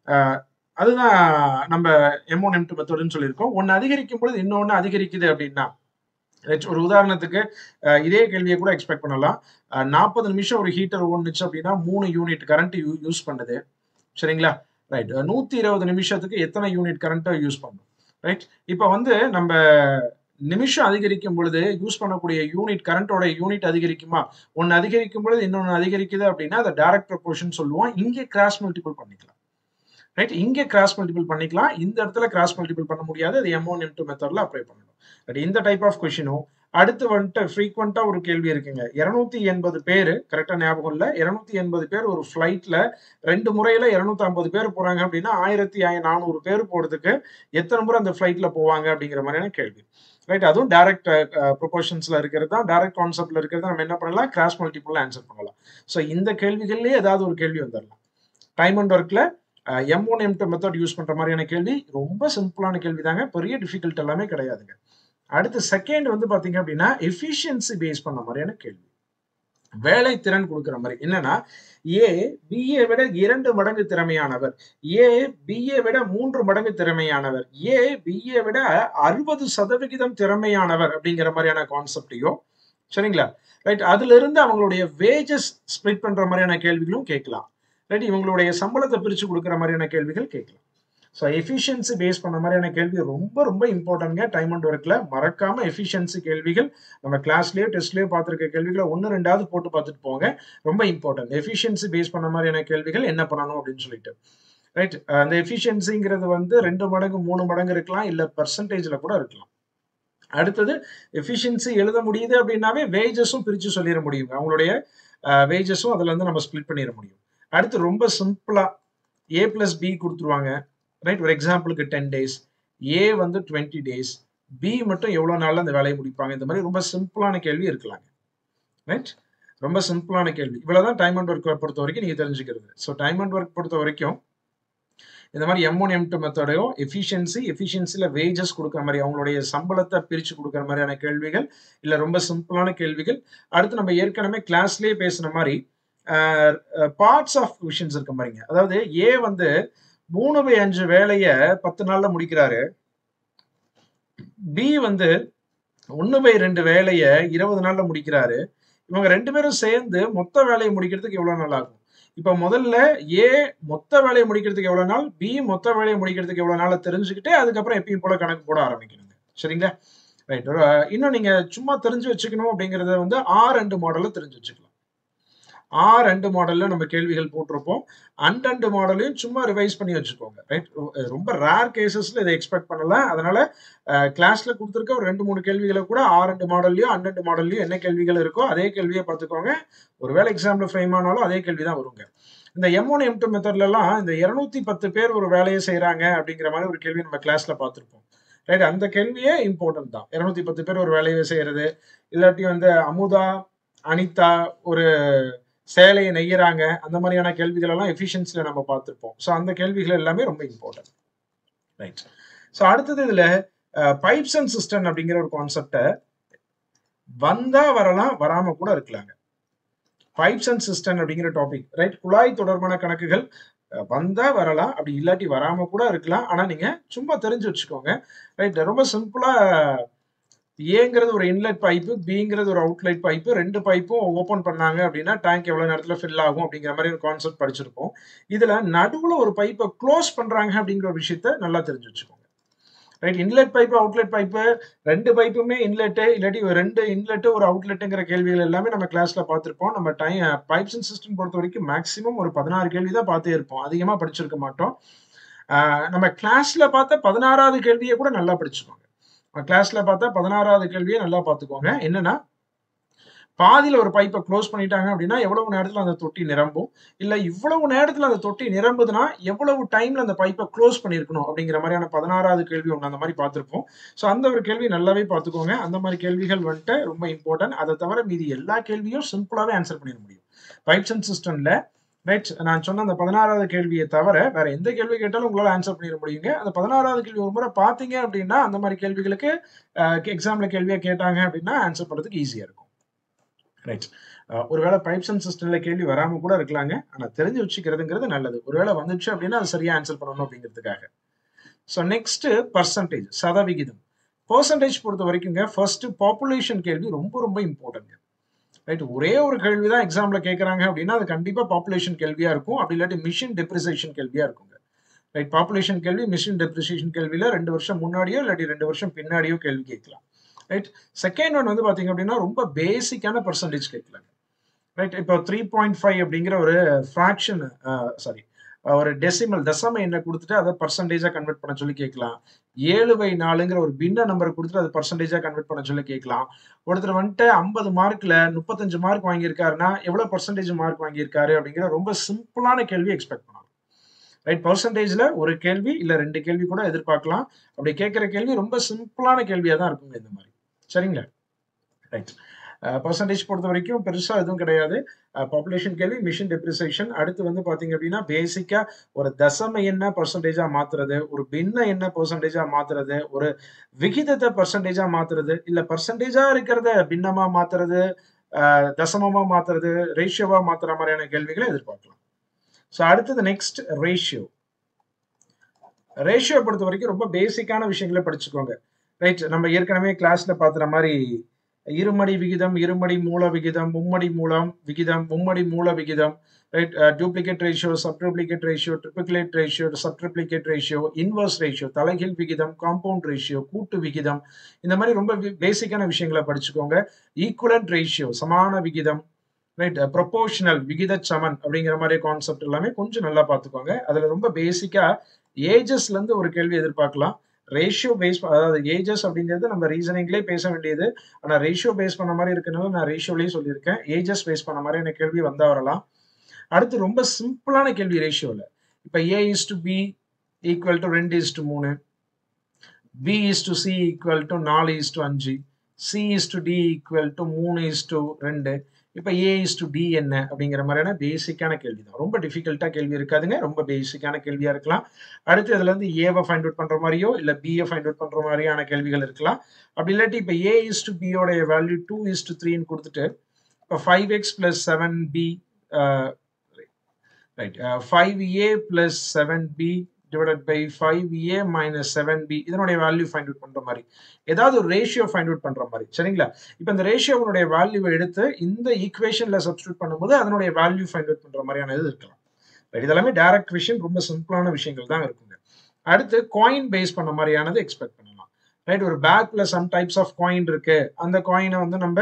அதுதான் நம்ம எம் ஒன் எம் டூ மெத்தட்னு சொல்லியிருக்கோம் ஒன்னு அதிகரிக்கும் பொழுது இன்னொன்னு அதிகரிக்குது அப்படின்னா ஒரு உதாரணத்துக்கு இதே கேள்வியை கூட எக்ஸ்பெக்ட் பண்ணலாம் நாற்பது நிமிஷம் ஒரு ஹீட்டர் ஓடுனுச்சு அப்படின்னா மூணு யூனிட் கரண்ட் யூஸ் பண்ணுது சரிங்களா ரைட் நூத்தி இருபது நிமிஷத்துக்கு எத்தனை யூனிட் கரண்ட்டை யூஸ் பண்ணும் ரைட் இப்போ வந்து நம்ம நிமிஷம் அதிகரிக்கும் பொழுது யூஸ் பண்ணக்கூடிய யூனிட் கரண்டோட யூனிட் அதிகரிக்குமா ஒன்னு அதிகரிக்கும் பொழுது இன்னொன்னு அதிகரிக்குது அப்படின்னா அதை டைரக்ட் ப்ரொபோர்ஷன் சொல்லுவோம் இங்கே கிராஸ் மல்டிபிள் பண்ணிக்கலாம் ரைட் இங்கே கிராஸ் மல்டிபிள் பண்ணிக்கலாம் இந்த இடத்துல கிராஸ் மல்டிபிள் பண்ண முடியாது அது எம் ஒன் எம் டூ மெத்தட்ல அப்ளை பண்ணணும் பட் இந்த டைப் ஆஃப் கொஷினும் அடுத்து வந்துட்டு ஃப்ரீக்வெண்டா ஒரு கேள்வி இருக்குங்க இருநூத்தி எண்பது பேர் கரெக்டா ஞாபகம் இல்ல இருநூத்தி எண்பது பேர் ஒரு ஃபிளைட்ல ரெண்டு முறையில இருநூத்தி ஐம்பது பேர் போறாங்க அப்படின்னா ஆயிரத்தி நானூறு பேர் போறதுக்கு எத்தனை முறை அந்த ஃபிளைட்ல போவாங்க அப்படிங்கிற மாதிரியான கேள்வி ரைட் அதுவும் டைரக்ட் ப்ரொபோர்ஷன்ஸ்ல இருக்கிறது தான் டைரக்ட் கான்செப்ட்ல இருக்கிறது நம்ம என்ன பண்ணலாம் கிராஸ் மல்டிபிள் ஆன்சர் பண்ணலாம் ஸோ இந்த கேள்விகள்லயே ஏதாவது ஒரு கேள்வி வந்துடலாம் டைம் அண்ட் ஒர்க்ல M one M two method use பண்ற மாதிரியான கேள்வி ரொம்ப சிம்பிளான கேள்வி தாங்க பெரிய டிஃபிகல்ட் எல்லாமே கிடையாதுங்க அடுத்து செகண்ட் வந்து பாத்தீங்க அப்படின்னா எஃபிஷியன்சி பேஸ் பண்ண மாதிரியான கேள்வி வேலை திறன் கொடுக்குற மாதிரி என்னன்னா ஏ பிஏ விட இரண்டு மடங்கு திறமையானவர் ஏ பிஏ விட மூன்று மடங்கு திறமையானவர் ஏ பிஏ விட அறுபது சதவிகிதம் திறமையானவர் அப்படிங்கிற மாதிரியான கான்செப்டையோ சரிங்களா ரைட் அதுல இருந்து அவங்களுடைய வேஜஸ் ஸ்ப்ளிட் பண்ற மாதிரியான கேள்விகளும் கேட்கலாம் ரைட் இவங்களுடைய சம்பளத்தை பிரிச்சு கொடுக்குற மாதிரியான கேள்விகள் கேட்கலாம் ஸோ எஃபிஷியன்சி பேஸ் பண்ண மாதிரியான கேள்வி ரொம்ப ரொம்ப இம்பார்ட்டன்ட்ங்க டைம் அண்ட் ஒர்க்ல மறக்காம எஃபிஷியன்சி கேள்விகள் நம்ம கிளாஸ்லயோ டெஸ்ட்லயோ பார்த்துருக்க கேள்விகளை ஒன்று ரெண்டாவது போட்டு பார்த்துட்டு போங்க ரொம்ப இம்பார்ட்டன்ட் எஃபிஷியன்சி பேஸ் பண்ண மாதிரியான கேள்விகள் என்ன பண்ணணும் அப்படின்னு சொல்லிட்டு ரைட் அந்த எஃபிஷியன்சிங்கிறது வந்து ரெண்டு மடங்கு மூணு மடங்கு இருக்கலாம் இல்ல பர்சன்டேஜ்ல கூட இருக்கலாம் அடுத்தது எஃபிஷியன்சி எழுத முடியுது அப்படின்னாவே வேஜஸும் பிரிச்சு சொல்லிட முடியும் அவங்களுடைய வேஜஸும் அதுல இருந்து நம்ம ஸ்பிளிட் பண்ணிட முடியும் அடுத்து ரொம்ப சிம்பிளா ஏ பிளஸ் பி கொடுத்துருவாங்க ரைட் ஒரு எக்ஸாம்பிளுக்கு டென் டேஸ் ஏ வந்து டுவெண்ட்டி டேஸ் பி மட்டும் எவ்வளோ நாளில் அந்த வேலையை முடிப்பாங்க இந்த மாதிரி ரொம்ப சிம்பிளான கேள்வி இருக்கலாங்க ரைட் ரொம்ப சிம்பிளான கேள்வி இவ்வளோதான் டைம் அண்ட் ஒர்க் பொறுத்த வரைக்கும் நீங்கள் தெரிஞ்சுக்கிறது ஸோ டைம் அண்ட் ஒர்க் பொறுத்த வரைக்கும் இந்த மாதிரி எம் ஒன் எம் டூ மெத்தடையோ எஃபிஷியன்சி எஃபிஷியன்சியில் வேஜஸ் கொடுக்குற மாதிரி அவங்களுடைய சம்பளத்தை பிரித்து கொடுக்குற மாதிரியான கேள்விகள் இல்லை ரொம்ப சிம்பிளான கேள்விகள் அடுத்து நம்ம ஏற்கனவே கிளாஸ்லேயே பேசுன மாதிரி பார்ட்ஸ் ஆஃப் கொஷின்ஸ் இருக்க மாதிரிங்க அதாவது ஏ வந்து மூணு பை அஞ்சு வேலையை பத்து நாள்ல முடிக்கிறாரு பி வந்து ஒன்று பை ரெண்டு வேலையை இருபது நாள்ல முடிக்கிறாரு இவங்க ரெண்டு பேரும் சேர்ந்து மொத்த வேலையை முடிக்கிறதுக்கு எவ்வளவு நாள் ஆகும் இப்ப முதல்ல ஏ மொத்த வேலையை முடிக்கிறதுக்கு எவ்வளவு நாள் பி மொத்த வேலையை முடிக்கிறதுக்கு எவ்வளவு நாள் தெரிஞ்சுக்கிட்டு அதுக்கப்புறம் எப்பயும் போல கணக்கு போட ஆரம்பிக்கணுங்க சரிங்களா ரைட் இன்னும் நீங்க சும்மா தெரிஞ்சு வச்சுக்கணும் அப்படிங்கறத வந்து ஆர் ரெண்டு மாடல்ல தெரிஞ்சு வச்சுக்கலாம் ஆர் ரெண்டு மாடல்ல நம்ம கேள்விகள் போட்டிருப்போம் அண்ட் ரெண்டு மாடலையும் சும்மா ரிவைஸ் பண்ணி வச்சுக்கோங்க ரைட் ரொம்ப ரேர் கேசஸ்ல இதை எக்ஸ்பெக்ட் பண்ணல அதனால கிளாஸ்ல கொடுத்துருக்க ஒரு ரெண்டு மூணு கேள்விகளை கூட ஆர் ரெண்டு மாடல்லையும் அண்ட் ரெண்டு மாடல்லையும் என்ன கேள்விகள் இருக்கோ அதே கேள்வியை பார்த்துக்கோங்க ஒருவேளை எக்ஸாம்ல ஃப்ரேம் ஆனாலும் அதே கேள்வி தான் வருங்க இந்த எம் ஒன் எம் டூ மெத்தட்ல எல்லாம் இந்த இருநூத்தி பத்து பேர் ஒரு வேலையை செய்யறாங்க அப்படிங்கிற மாதிரி ஒரு கேள்வி நம்ம கிளாஸ்ல பார்த்துருப்போம் ரைட் அந்த கேள்வியே இம்பார்ட்டன்ட் தான் இருநூத்தி பத்து பேர் ஒரு வேலையை செய்யறது இல்லாட்டி வந்து அமுதா அனிதா ஒரு சேலையை நெய்யறாங்க அந்த மாதிரியான கேள்விகள் எல்லாம் எஃபிஷியன்சில நம்ம பார்த்துருப்போம் ஸோ அந்த கேள்விகள் எல்லாமே ரொம்ப இம்பார்ட்டன்ட் ரைட் ஸோ அடுத்தது இதுல பைப்ஸ் அண்ட் சிஸ்டம் அப்படிங்கிற ஒரு கான்செப்டை வந்தா வரலாம் வராம கூட இருக்கலாங்க பைப்ஸ் அண்ட் சிஸ்டம் அப்படிங்கிற டாபிக் ரைட் குழாய் தொடர்பான கணக்குகள் வந்தா வரலாம் அப்படி இல்லாட்டி வராம கூட இருக்கலாம் ஆனா நீங்க சும்மா தெரிஞ்சு வச்சுக்கோங்க ரைட் ரொம்ப சிம்பிளா ஏங்கிறது ஒரு இன்லெட் பைப்பு பிங்கிறது ஒரு அவுட்லெட் பைப்பு ரெண்டு பைப்பும் ஓப்பன் பண்ணாங்க அப்படின்னா டேங்க் எவ்வளவு நேரத்துல ஃபில் ஆகும் அப்படிங்கிற மாதிரி ஒரு கான்செப்ட் படிச்சிருப்போம் இதுல நடுவுல ஒரு பைப்பை க்ளோஸ் பண்றாங்க அப்படிங்கிற ஒரு விஷயத்த நல்லா தெரிஞ்சு வச்சுக்கோங்க right inlet pipe outlet pipe ரெண்டு பைப்புமே இன்லெட்டு இல்லாட்டி ரெண்டு இன்லெட்டு ஒரு அவுட்லெட்டுங்கிற கேள்விகள் எல்லாமே நம்ம கிளாஸ்ல பார்த்துருப்போம் நம்ம டைம் பைப்ஸ் அண்ட் சிஸ்டம் பொறுத்த வரைக்கும் மேக்ஸிமம் ஒரு பதினாறு கேள்வி தான் பார்த்தே இருப்போம் அதிகமா படிச்சிருக்க மாட்டோம் நம்ம கிளாஸ்ல பார்த்த பதினாறாவது கேள்வியை கூட நல்லா படிச்சுக்கோங்க கிளாஸ்ல பார்த்தா பதினாறாவது கேள்வியை நல்லா பார்த்துக்கோங்க என்னன்னா பாதியில ஒரு பைப்பை க்ளோஸ் பண்ணிட்டாங்க அப்படின்னா எவ்வளவு நேரத்துல அந்த தொட்டி நிரம்பும் இல்ல இவ்வளவு நேரத்துல அந்த தொட்டி நிரம்புதுன்னா எவ்வளவு டைம்ல அந்த பைப்பை க்ளோஸ் பண்ணிருக்கணும் அப்படிங்கிற மாதிரியான பதினாறாவது கேள்வி ஒன்று அந்த மாதிரி பார்த்துருப்போம் ஸோ அந்த ஒரு கேள்வி நல்லாவே பார்த்துக்கோங்க அந்த மாதிரி கேள்விகள் வந்துட்டு ரொம்ப இம்பார்ட்டன்ட் அதை தவிர மீதி எல்லா கேள்வியும் சிம்பிளாவே ஆன்சர் பண்ணிட முடியும் பைப்ஸ் அண்ட் சிஸ்டம்ல ரைட் நான் சொன்ன அந்த பதினாறாவது கேள்வியை தவிர வேற எந்த கேள்வி கேட்டாலும் உங்களால ஆன்சர் பண்ணிட முடியுங்க அந்த பதினாறாவது கேள்வி ஒரு முறை பார்த்தீங்க அப்படின்னா அந்த மாதிரி கேள்விகளுக்கு எக்ஸாம்ல கேள்வியை கேட்டாங்க அப்படின்னா ஆன்சர் பண்ணுறதுக்கு ஈஸியா இருக்கும் ரைட் ஒருவேளை பைப்ஸ் அண்ட் சிஸ்டம்ல கேள்வி வராம கூட இருக்கலாங்க ஆனா தெரிஞ்சு வச்சுக்கிறதுங்கிறது நல்லது ஒருவேளை வந்துச்சு அப்படின்னா அது சரியா ஆன்சர் பண்ணணும் அப்படிங்கிறதுக்காக ஸோ நெக்ஸ்ட் பர்சன்டேஜ் சதவிகிதம் பர்சன்டேஜ் பொறுத்த வரைக்குங்க ஃபர்ஸ்ட் பாப்புலேஷன் கேள்வி ரொம்ப ரொம்ப இம்பார்ட்டன்ட் ரைட் ஒரே ஒரு கேள்வி தான் எக்ஸாம்ல கேட்கறாங்க அப்படின்னா அது கண்டிப்பா பாப்புலேஷன் கேள்வியா இருக்கும் அப்படி இல்லாட்டி மிஷின் டெப்ரிசியேஷன் கேள்வியா இருக்குங்க ரைட் பாப்புலேஷன் கேள்வி மிஷின் டெப்ரிசியேஷன் கேள்வியில ரெண்டு வருஷம் முன்னாடியோ இல்லாட்டி ரெண்டு வருஷம் பின்னாடியோ கேள்வி கேட்கலாம் ரைட் செகண்ட் ஒன் வந்து பாத்தீங்க அப்படின்னா ரொம்ப பேசிக்கான பர்சன்டேஜ் கேட்கலாங்க ரைட் இப்போ த்ரீ பாயிண்ட் ஃபைவ் அப்படிங்கிற ஒரு ஃப்ராக்ஷன் சாரி ஒரு டெசிமல் தசம எண்ணை கொடுத்துட்டு அதை பர்சன்டேஜா கன்வெர்ட் பண்ண சொல்லி கேட்கலாம் ஏழு பை நாலுங்கிற ஒரு பின்ன நம்பர் கொடுத்துட்டு அதை பர்சன்டேஜா கன்வெர்ட் பண்ண சொல்லி கேட்கலாம் ஒருத்தர் வந்துட்டு ஐம்பது மார்க்ல முப்பத்தஞ்சு மார்க் வாங்கியிருக்காருன்னா எவ்வளவு பர்சன்டேஜ் மார்க் வாங்கியிருக்காரு அப்படிங்கிற ரொம்ப சிம்பிளான கேள்வி எக்ஸ்பெக்ட் பண்ணலாம் ரைட் பர்சன்டேஜ்ல ஒரு கேள்வி இல்ல ரெண்டு கேள்வி கூட எதிர்பார்க்கலாம் அப்படி கேட்கிற கேள்வி ரொம்ப சிம்பிளான கேள்வியா தான் இருக்குங்க இந்த மாதிரி சரிங்களா ரைட் பர்சன்டேஜ் பொறுத்த வரைக்கும் பெருசா எதுவும் கிடையாது பாப்புலேஷன் கேள்வி மிஷின் டெப்ரிசியேஷன் அடுத்து வந்து பாத்தீங்க அப்படின்னா பேசிக்கா ஒரு தசம என்ன பர்சன்டேஜா மாத்துறது ஒரு பின்ன என்ன பர்சன்டேஜா மாத்துறது ஒரு விகிதத்தை பர்சன்டேஜா மாத்துறது இல்ல பர்சன்டேஜா இருக்கிறத பின்னமா மாத்துறது தசமமா மாத்துறது ரேஷியோவா மாத்துற மாதிரியான கேள்விகளை எதிர்பார்க்கலாம் ஸோ அடுத்தது நெக்ஸ்ட் ரேஷியோ ரேஷியோ பொறுத்த வரைக்கும் ரொம்ப பேசிக்கான விஷயங்களை படிச்சுக்கோங்க ரைட் நம்ம ஏற்கனவே கிளாஸ்ல பாத்துற மாதிரி இருமடி விகிதம் இருமடி மூல விகிதம் மும்மடி மூலம் விகிதம் மும்மடி மூல விகிதம் right duplicate ratio sub duplicate ratio triplicate ratio sub triplicate ratio inverse ratio தலைகீழ் விகிதம் காம்பவுண்ட் ரேஷியோ கூட்டு விகிதம் இந்த மாதிரி ரொம்ப பேசிக்கான விஷயங்களை படிச்சுக்கோங்க ஈக்குவலன்ட் ரேஷியோ சமான விகிதம் ரைட் ப்ரொபோஷனல் விகித சமன் அப்படிங்கிற மாதிரி கான்செப்ட் எல்லாமே கொஞ்சம் நல்லா பார்த்துக்கோங்க அதுல ரொம்ப பேசிக்கா ஏஜஸ்ல இருந்து ஒரு கேள்வி எதிர்பார்க்கலாம் ரேஷியோ பேஸ் அதாவது ஏஜஸ் அப்படிங்கிறது நம்ம ரீசனிங்லேயே பேச வேண்டியது ஆனால் ரேஷியோ பேஸ் பண்ண மாதிரி இருக்கனால நான் ரேஷியோலேயே சொல்லியிருக்கேன் ஏஜஸ் பேஸ் பண்ண மாதிரி எனக்கு கேள்வி வந்தா வரலாம் அடுத்து ரொம்ப சிம்பிளான கேள்வி ரேஷியோவில் இப்போ A is to B equal to ரெண்டு இஸ் டு மூணு B is to C equal to நாலு இஸ் டு அஞ்சு C is to D equal to மூணு இஸ் டு ரெண்டு இப்போ ஏ இஸ் டு டி என்ன அப்படிங்கிற மாதிரியான பேசிக்கான கேள்வி தான் ரொம்ப டிஃபிகல்ட்டாக கேள்வி இருக்காதுங்க ரொம்ப பேசிக்கான கேள்வியாக இருக்கலாம் அடுத்து இதுல இருந்து ஏவை ஃபைண்ட் அவுட் பண்ணுற மாதிரியோ இல்லை பிஏ ஃபைண்ட் அவுட் பண்ணுற மாதிரியான கேள்விகள் இருக்கலாம் அப்படி இல்லாட்டி இப்போ ஏ இஸ் டு பியோடைய வேல்யூ டூ இஸ் டு த்ரீன்னு கொடுத்துட்டு இப்போ five x plus seven B right five A plus seven B divided by five A minus seven B இதனுடைய வேல்யூ ஃபைண்ட் அவுட் பண்ற மாதிரி ஏதாவது ஒரு ரேஷியோ ஃபைண்ட் அவுட் பண்ற மாதிரி சரிங்களா இப்போ இந்த ரேஷியோனுடைய வேல்யூவை எடுத்து இந்த ஈக்குவேஷன்ல சப்ஸ்டியூட் பண்ணும்போது அதனுடைய வேல்யூ ஃபைண்ட் அவுட் பண்ற மாதிரியான இது இருக்கலாம் ரைட் இதெல்லாமே டைரக்ட் விஷயம் ரொம்ப சிம்பிளான விஷயங்கள் தான் இருக்குங்க அடுத்து காயின் பேஸ் பண்ண மாதிரியானது எக்ஸ்பெக்ட் பண்ணலாம் ரைட் ஒரு பேக்ல சம் டைப்ஸ் ஆஃப் காயின் இருக்கு அந்த காயினை வந்து நம்ம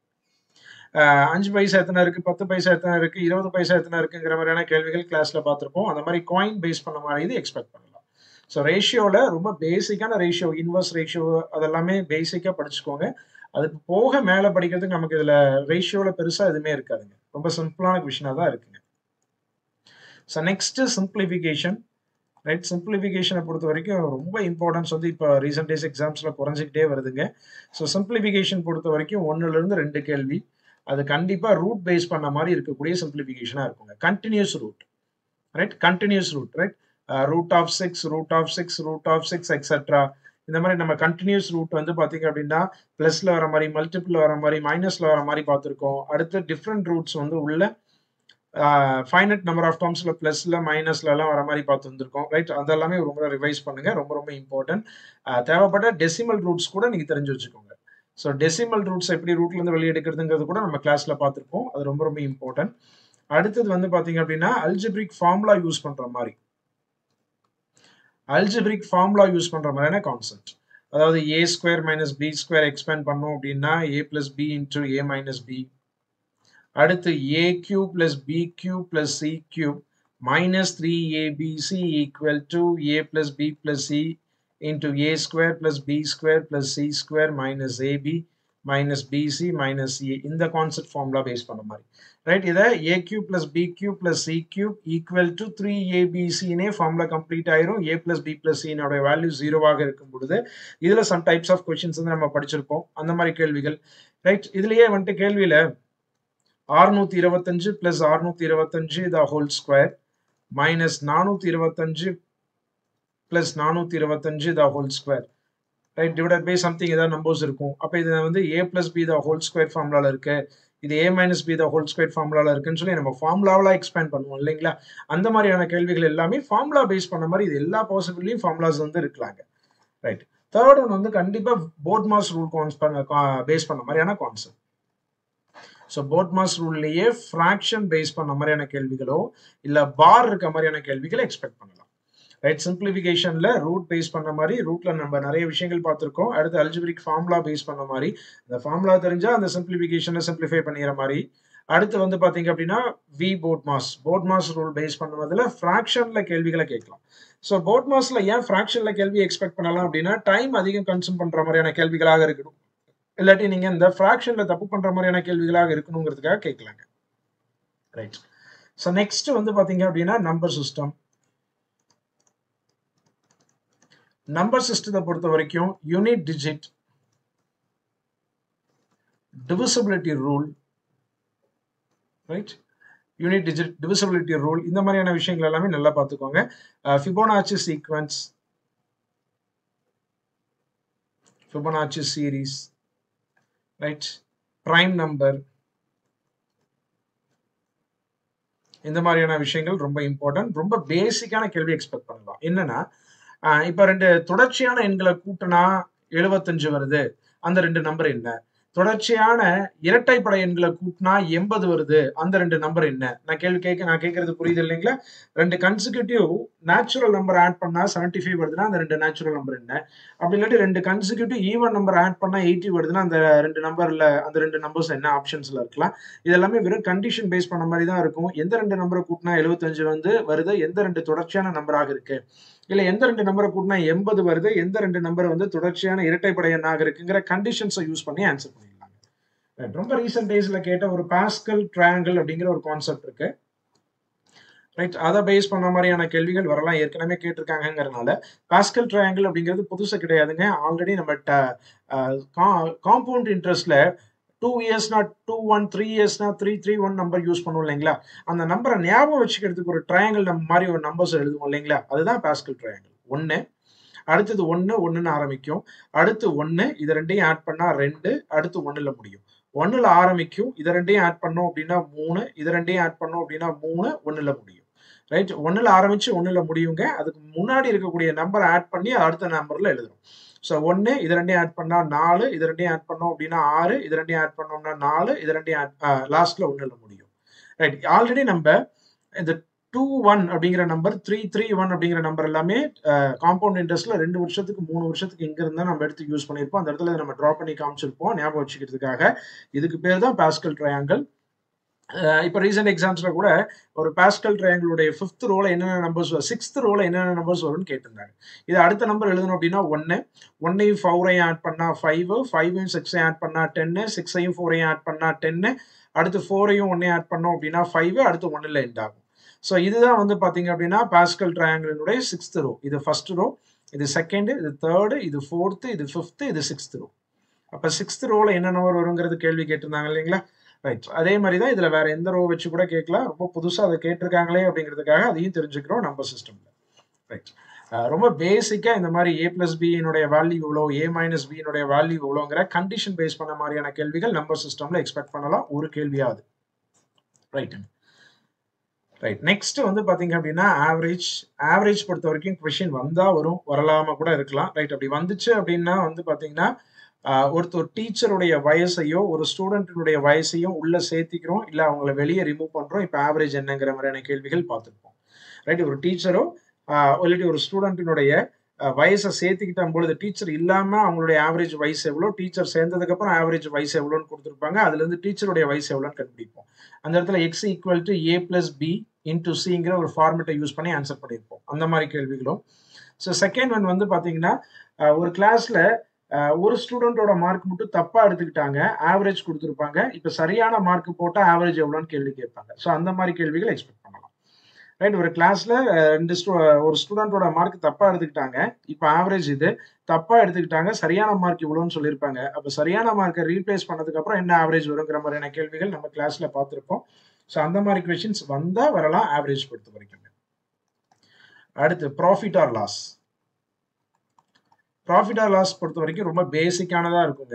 அஞ்சு பைசா எத்தனை இருக்கு பத்து பைசா எத்தனை இருக்கு இருபது பைசா எத்தனை இருக்குங்கிற மாதிரியான கேள்விகள் கிளாஸ்ல பார்த்துருப்போம் அந்த மாதிரி காயின் பேஸ் பண்ண மாதிரி இது எக்ஸ்பெக்ட் பண்ணலாம் ஸோ ரேஷியோவில் ரொம்ப பேசிக்கான ரேஷியோ இன்வெர்ஸ் ரேஷியோ அதெல்லாமே பேசிக்காக படிச்சுக்கோங்க அதுக்கு போக மேலே படிக்கிறதுக்கு நமக்கு இதில் ரேஷியோவில் பெருசாக எதுவுமே இருக்காதுங்க ரொம்ப சிம்பிளான விஷயம் தான் இருக்குங்க ஸோ நெக்ஸ்ட் சிம்பிளிஃபிகேஷன் ரைட் சிம்பிளிஃபிகேஷனை பொறுத்த வரைக்கும் ரொம்ப இம்பார்ட்டன்ஸ் வந்து இப்போ ரீசெண்ட் டேஸ் எக்ஸாம்ஸில் குறைஞ்சிக்கிட்டே வருதுங்க ஸோ சிம்பிளிஃபிகேஷன் பொறுத்த வரைக்கும் ஒன்றுலேருந்து ரெண்டு கேள்வி அது கண்டிப்பாக ரூட் பேஸ் பண்ண மாதிரி இருக்கக்கூடிய சிம்பிளிஃபிகேஷனாக இருக்குங்க continuous root right continuous root right root of six root of six root of six etcetera இந்த மாதிரி நம்ம கண்டினியூஸ் ரூட் வந்து பார்த்தீங்க அப்படின்னா ப்ளஸில் வர மாதிரி மல்டிபிள் வர மாதிரி மைனஸில் வர மாதிரி பார்த்துருக்கோம் அடுத்து டிஃப்ரெண்ட் ரூட்ஸ் வந்து உள்ள ஃபைனட் நம்பர் ஆஃப் டேர்ம்ஸில் ப்ளஸில் மைனஸ்ல எல்லாம் வர மாதிரி பார்த்து வந்திருக்கோம் ரைட் அதெல்லாமே ரொம்ப ரிவைஸ் பண்ணுங்க ரொம்ப ரொம்ப இம்பார்ட்டன்ட் தேவைப்பட்ட டெசிமல் ரூட்ஸ் கூட நீங்கள் தெரிஞ்சு வச்சுக்கோங்க ஸோ டெசிமல் ரூட்ஸ் எப்படி ரூட்லேருந்து வெளியே எடுக்கிறதுங்கிறது கூட நம்ம கிளாஸ்ல பார்த்துருப்போம் அது ரொம்ப ரொம்ப இம்பார்ட்டன்ட் அடுத்தது வந்து பார்த்தீங்க அப்படின்னா அல்ஜிப்ரிக் ஃபார்முலா யூஸ் பண்ணுற மாதிரி அல்ஜிப்ரிக் ஃபார்முலா யூஸ் பண்ணுற மாதிரியான கான்செப்ட் அதாவது A square minus B square expand பண்ணோம் அப்படின்னா A plus B into A minus B அடுத்து A cube plus B cube plus C cube minus three ABC equal to A plus B plus C into A square plus B square plus C square minus AB minus BC minus A இந்த concept formula base பண்ண மாதிரி right இதை A cube plus B cube plus C cube equal to three ஏபிசினே formula complete ஆயிரும் A plus B plus சினோட value ஜீரோவாக இருக்கும் பொழுது இதில் சம் டைப்ஸ் ஆஃப் கொஷின்ஸ் வந்து நம்ம படிச்சிருப்போம் அந்த மாதிரி கேள்விகள் ரைட் இதுலயே வந்துட்டு கேள்வியில ஆறுநூத்தி இருபத்தஞ்சு பிளஸ் ஆறுநூத்தி இருபத்தஞ்சு த ஹோல் ஸ்கொயர் மைனஸ் நானூத்தி இருபத்தஞ்சு பிளஸ் நானூத்தி இருபத்தஞ்சு the whole square right divide by something ஏதாவது நம்பர்ஸ் இருக்கும் அப்போ இது வந்து A plus B the whole square ஃபார்முலால இருக்கு இது A minus B the whole square ஃபார்முலால இருக்குன்னு சொல்லி நம்ம ஃபார்முலாவெலாம் எக்ஸ்பேண்ட் பண்ணுவோம் இல்லைங்களா அந்த மாதிரியான கேள்விகள் எல்லாமே ஃபார்முலா பேஸ் பண்ண மாதிரி இது எல்லா பாசிபிளையும் ஃபார்முலாஸ் வந்து இருக்கலாங்க ரைட் தேர்ட் ஒன் வந்து கண்டிப்பாக போர்ட் மாஸ் ரூல் கான்ஸ் பண்ண பேஸ் பண்ண மாதிரியான கான்செப்ட் ஸோ போர்ட் மாஸ் ரூல்லையே ஃப்ராக்ஷன் பேஸ் பண்ண மாதிரியான கேள்விகளோ இல்லை பார் இருக்க மாதிரியான கேள்விகளை எக்ஸ்பெக்ட் பண்ணலாம் ரைட் சிம்பிளிஃபிகேஷன்ல ரூட் பேஸ் பண்ண மாதிரி ரூட்ல நம்ம நிறைய விஷயங்கள் பார்த்துருக்கோம் அடுத்து அல்ஜிபிரிக் ஃபார்முலா பேஸ் பண்ண மாதிரி அந்த ஃபார்முலா தெரிஞ்சா அந்த சிம்பிளிஃபிகேஷனை சிம்பிளிஃபை பண்ணிக்கிற மாதிரி அடுத்து வந்து பாத்தீங்க அப்படின்னா V BODMAS BODMAS rule base பண்ணுவதில் ஃப்ராக்ஷன்ல கேள்விகளை கேட்கலாம் ஸோ போர்ட் மாஸ்ல ஏன் ஃப்ராக்ஷன்ல கேள்வி எக்ஸ்பெக்ட் பண்ணலாம் அப்படின்னா டைம் அதிகம் கன்சூம் பண்ற மாதிரியான கேள்விகளாக இருக்கணும் இல்லாட்டி நீங்க இந்த ஃப்ராக்ஷன்ல தப்பு பண்ற மாதிரியான கேள்விகளாக இருக்கணுங்கிறதுக்காக கேட்கலாங்க ரைட் ஸோ நெக்ஸ்ட் வந்து பாத்தீங்க அப்படின்னா நம்பர் சிஸ்டம் நம்பர் சிஸ்டத்தை பொறுத்த வரைக்கும் unit digit divisibility rule right unit digit divisibility rule இந்த மாதிரியான விஷயங்கள் எல்லாமே நல்லா பார்த்துக்கோங்க Fibonacci sequence Fibonacci series right prime number இந்த மாதிரியான விஷயங்கள் ரொம்ப இம்பார்ட்டன்ட் ரொம்ப பேசிக்கான கேள்வி எக்ஸ்பெக்ட் பண்ணலாம் என்னன்னா ஆஹ் இப்ப ரெண்டு தொடர்ச்சியான எண்களை கூட்டினா எழுபத்தஞ்சு வருது அந்த ரெண்டு நம்பர் என்ன தொடர்ச்சியான இரட்டைப்படை எண்களை கூட்டினா எண்பது வருது அந்த ரெண்டு நம்பர் என்ன நான் கேள்வி கேட்க நான் கேட்கறது புரியுது இல்லைங்களா ரெண்டு கன்சிக்யூட்டிவ் நேச்சுரல் நம்பர் ஆட் பண்ணா செவன்டி ஃபைவ் வருதுன்னா அந்த ரெண்டு நேச்சுரல் நம்பர் என்ன அப்படி இல்லாட்டி ரெண்டு கன்சிக்யூட்டிவ் ஈவன் நம்பர் ஆட் பண்ணா எயிட்டி வருதுன்னா அந்த ரெண்டு நம்பர்ல அந்த ரெண்டு நம்பர்ஸ் என்ன ஆப்ஷன்ஸ்ல இருக்கலாம் இது எல்லாமே வெறும் கண்டிஷன் பேஸ் பண்ண மாதிரி தான் இருக்கும் எந்த ரெண்டு நம்பரை கூட்டினா எழுபத்தஞ்சு வந்து வருது எந்த ரெண்டு தொடர்ச்சியான நம்பராக இருக்கு இல்ல எந்த ரெண்டு நம்பரை கூட்டினா எண்பது வருது எந்த ரெண்டு நம்பர் வந்து தொடர்ச்சியான இரட்டைப்படை எண்ணாக இருக்குங்கிற கண்டிஷன்ஸை யூஸ் பண்ணி ஆன்சர் பண்ணிடலாங்க Right. ரொம்ப ரீசெண்ட் டேஸ்ல கேட்ட ஒரு பாஸ்கல் ட்ரையாங்கிள் அப்படிங்கிற ஒரு கான்செப்ட் இருக்கு ரைட் அதை பேஸ் பண்ண மாதிரியான கேள்விகள் வரலாம் ஏற்கனவே கேட்டிருக்காங்கங்கிறனால பாஸ்கல் ட்ரையாங்கிள் அப்படிங்கிறது புதுசு கிடையாதுங்க ஆல்ரெடி நம்ம காம்பவுண்ட் இன்ட்ரெஸ்ட்ல டூ இயர்ஸ்னா டூ ஒன் த்ரீ இயர்ஸ்னா three three one number use பண்ணுவோம் இல்லைங்களா அந்த நம்பரை ஞாபகம் வச்சுக்கிறதுக்கு ஒரு ட்ரையாங்கிள் நம்ம மாதிரி ஒரு நம்பர்ஸ் எழுதுவோம் இல்லைங்களா அதுதான் பாஸ்கல் ட்ரையாங்கிள் ஒன்று அடுத்தது ஒன்று ஒன்றுன்னு ஆரம்பிக்கும் அடுத்து ஒன்று இது ரெண்டையும் ஆட் பண்ணா ரெண்டு அடுத்து ஒன்றில் முடியும் ஒன்றில் ஆரம்பிக்கும் இது ரெண்டையும் ஆட் பண்ணோம் அப்படின்னா மூணு இது ரெண்டையும் ஆட் பண்ணோம் அப்படின்னா மூணு ஒன்றில் முடியும் ரைட் ஒன்றில் ஆரம்பிச்சு ஒன்றில் முடியுங்க அதுக்கு முன்னாடி இருக்கக்கூடிய நம்பர் ஆட் பண்ணி அடுத்த நம்பரில் எழுதணும் ஸோ ஒன்று இது ரெண்டையும் ஆட் பண்ணால் நாலு இது ரெண்டையும் ஆட் பண்ணோம் அப்படின்னா ஆறு இது ரெண்டையும் ஆட் பண்ணோம்னா நாலு இது ரெண்டையும் ஆட் லாஸ்ட்ல ஒன்றில் முடியும் ரைட் ஆல்ரெடி நம்ம இந்த டூ ஒன் அப்படிங்கிற நம்பர் த்ரீ த்ரீ ஒன் அப்படிங்கிற நம்பர் எல்லாமே காம்பவுண்ட் இன்ட்ரெஸ்ட்ல ரெண்டு வருஷத்துக்கு மூணு வருஷத்துக்கு இங்க இருந்தா நம்ம எடுத்து யூஸ் பண்ணியிருப்போம் அந்த இடத்துல நம்ம ட்ரா பண்ணி காமிச்சிருப்போம் ஞாபகம் வச்சுக்கிறதுக்காக இதுக்கு பேர் தான் பாஸ்கல் ட்ரையாங்கிள் இப்போ ரீசெண்ட் எக்ஸாம்ஸ்ல கூட ஒரு பாஸ்கல் ட்ரையாங்கிளுடைய ஃபிஃப்த் ரோல என்னென்ன நம்பர்ஸ் வரும் சிக்ஸ்த் ரோல என்னென்ன நம்பர்ஸ் வரும்னு கேட்டிருந்தாங்க இது அடுத்த நம்பர் எழுதணும் அப்படின்னா ஒன்று ஒன்னையும் ஃபோரையும் ஆட் பண்ணா ஃபைவ் ஃபைவையும் சிக்ஸையும் ஆட் பண்ணா டென்னு சிக்ஸையும் ஃபோரையும் ஆட் பண்ணா டென்னு அடுத்து ஃபோரையும் ஒன்னையும் ஆட் பண்ணோம் அப்படின்னா ஃபைவ் அடுத்து ஒன்னில் எண்ட் ஆகும் ஸோ இதுதான் வந்து பார்த்தீங்க அப்படின்னா பாஸ்கல் ட்ரையாங்கிளுடைய சிக்ஸ்த் ரோ இது ஃபர்ஸ்ட் ரோ இது செகண்ட் இது தேர்டு இது ஃபோர்த்து இது ஃபிஃப்த்து இது சிக்ஸ்த் ரோ அப்போ சிக்ஸ்த் ரோல என்ன நம்பர் வருங்கிறது கேள்வி கேட்டிருந்தாங்க இல்லைங்களா ரைட் அதே மாதிரி தான் இதில் வேற எந்த ரோ வச்சு கூட கேட்கலாம் ரொம்ப புதுசாக அதை கேட்டிருக்காங்களே அப்படிங்கிறதுக்காக அதையும் தெரிஞ்சுக்கிறோம் நம்பர் சிஸ்டம்ல ரைட் ரொம்ப பேசிக்காக இந்த மாதிரி ஏ பிளஸ் பியினுடைய வேல்யூ இவ்வளோ ஏ மைனஸ் பியினுடைய வேல்யூ இவ்வளோங்கிற கண்டிஷன் பேஸ் பண்ண மாதிரியான கேள்விகள் நம்பர் சிஸ்டம்ல எக்ஸ்பெக்ட் பண்ணலாம் ஒரு கேள்வியாவது ரைட் ரைட் நெக்ஸ்ட் வந்து பாத்தீங்க அப்படின்னா ஆவரேஜ் ஆவரேஜ் பொறுத்த வரைக்கும் கொஷின் வந்தா வரும் வரலாம கூட இருக்கலாம் ரைட் அப்படி வந்துச்சு அப்படின்னா வந்து பாத்தீங்கன்னா ஒருத்தர் டீச்சருடைய வயசையோ ஒரு ஸ்டூடெண்ட்டினுடைய வயசையும் உள்ள சேர்த்திக்கிறோம் இல்ல அவங்கள வெளியே ரிமூவ் பண்றோம் இப்ப ஆவரேஜ் என்னங்கிற மாதிரியான கேள்விகள் பார்த்துருப்போம் ரைட் ஒரு டீச்சரோ இல்லாட்டி ஒரு ஸ்டூடெண்ட்டினுடைய வயசை சேர்த்துக்கிட்ட பொழுது டீச்சர் இல்லாம அவங்களுடைய ஆவரேஜ் வயசு எவ்வளோ டீச்சர் சேர்ந்ததுக்கு அப்புறம் ஆவரேஜ் வயசு எவ்வளோன்னு கொடுத்துருப்பாங்க அதுல இருந்து டீச்சருடைய வயசு எவ்வளோன்னு கண்டுபிடிப்போம் அந்த இடத்துல x equal to A plus B into சிங்கிற ஒரு ஃபார்மெட்டை யூஸ் பண்ணி ஆன்சர் பண்ணியிருப்போம் அந்த மாதிரி கேள்விகளும் ஸோ செகண்ட் ஒன் வந்து பார்த்தீங்கன்னா ஒரு கிளாஸ்ல ஒரு ஸ்டூடெண்டோட மார்க் மட்டும் தப்பா எடுத்துக்கிட்டாங்க ஆவரேஜ் கொடுத்துருப்பாங்க இப்போ சரியான மார்க் போட்டால் ஆவரேஜ் எவ்வளோன்னு கேள்வி கேட்பாங்க ஸோ அந்த மாதிரி கேள்விகள் எக்ஸ்பெக்ட் பண்ணலாம் ரைட் ஒரு கிளாஸ்ல ரெண்டு ஸ்டூ ஒரு ஸ்டூடெண்டோட மார்க் தப்பா எடுத்துக்கிட்டாங்க இப்போ ஆவரேஜ் இது தப்பா எடுத்துக்கிட்டாங்க சரியான மார்க் இவ்வளோன்னு சொல்லியிருப்பாங்க அப்போ சரியான மார்க்கை ரீப்ளேஸ் பண்ணதுக்கு அப்புறம் என்ன ஆவரேஜ் வருங்கிற மாதிரியான கேள்விகள் நம்ம கிளாஸ்ல பார்த்துருப்போம் ஸோ அந்த மாதிரி கொஷின்ஸ் வந்தா வரலாம் ஆவரேஜ் பொறுத்த வரைக்கும் அடுத்து profit or loss profit or loss பொறுத்த வரைக்கும் ரொம்ப பேசிக்கானதா இருக்குங்க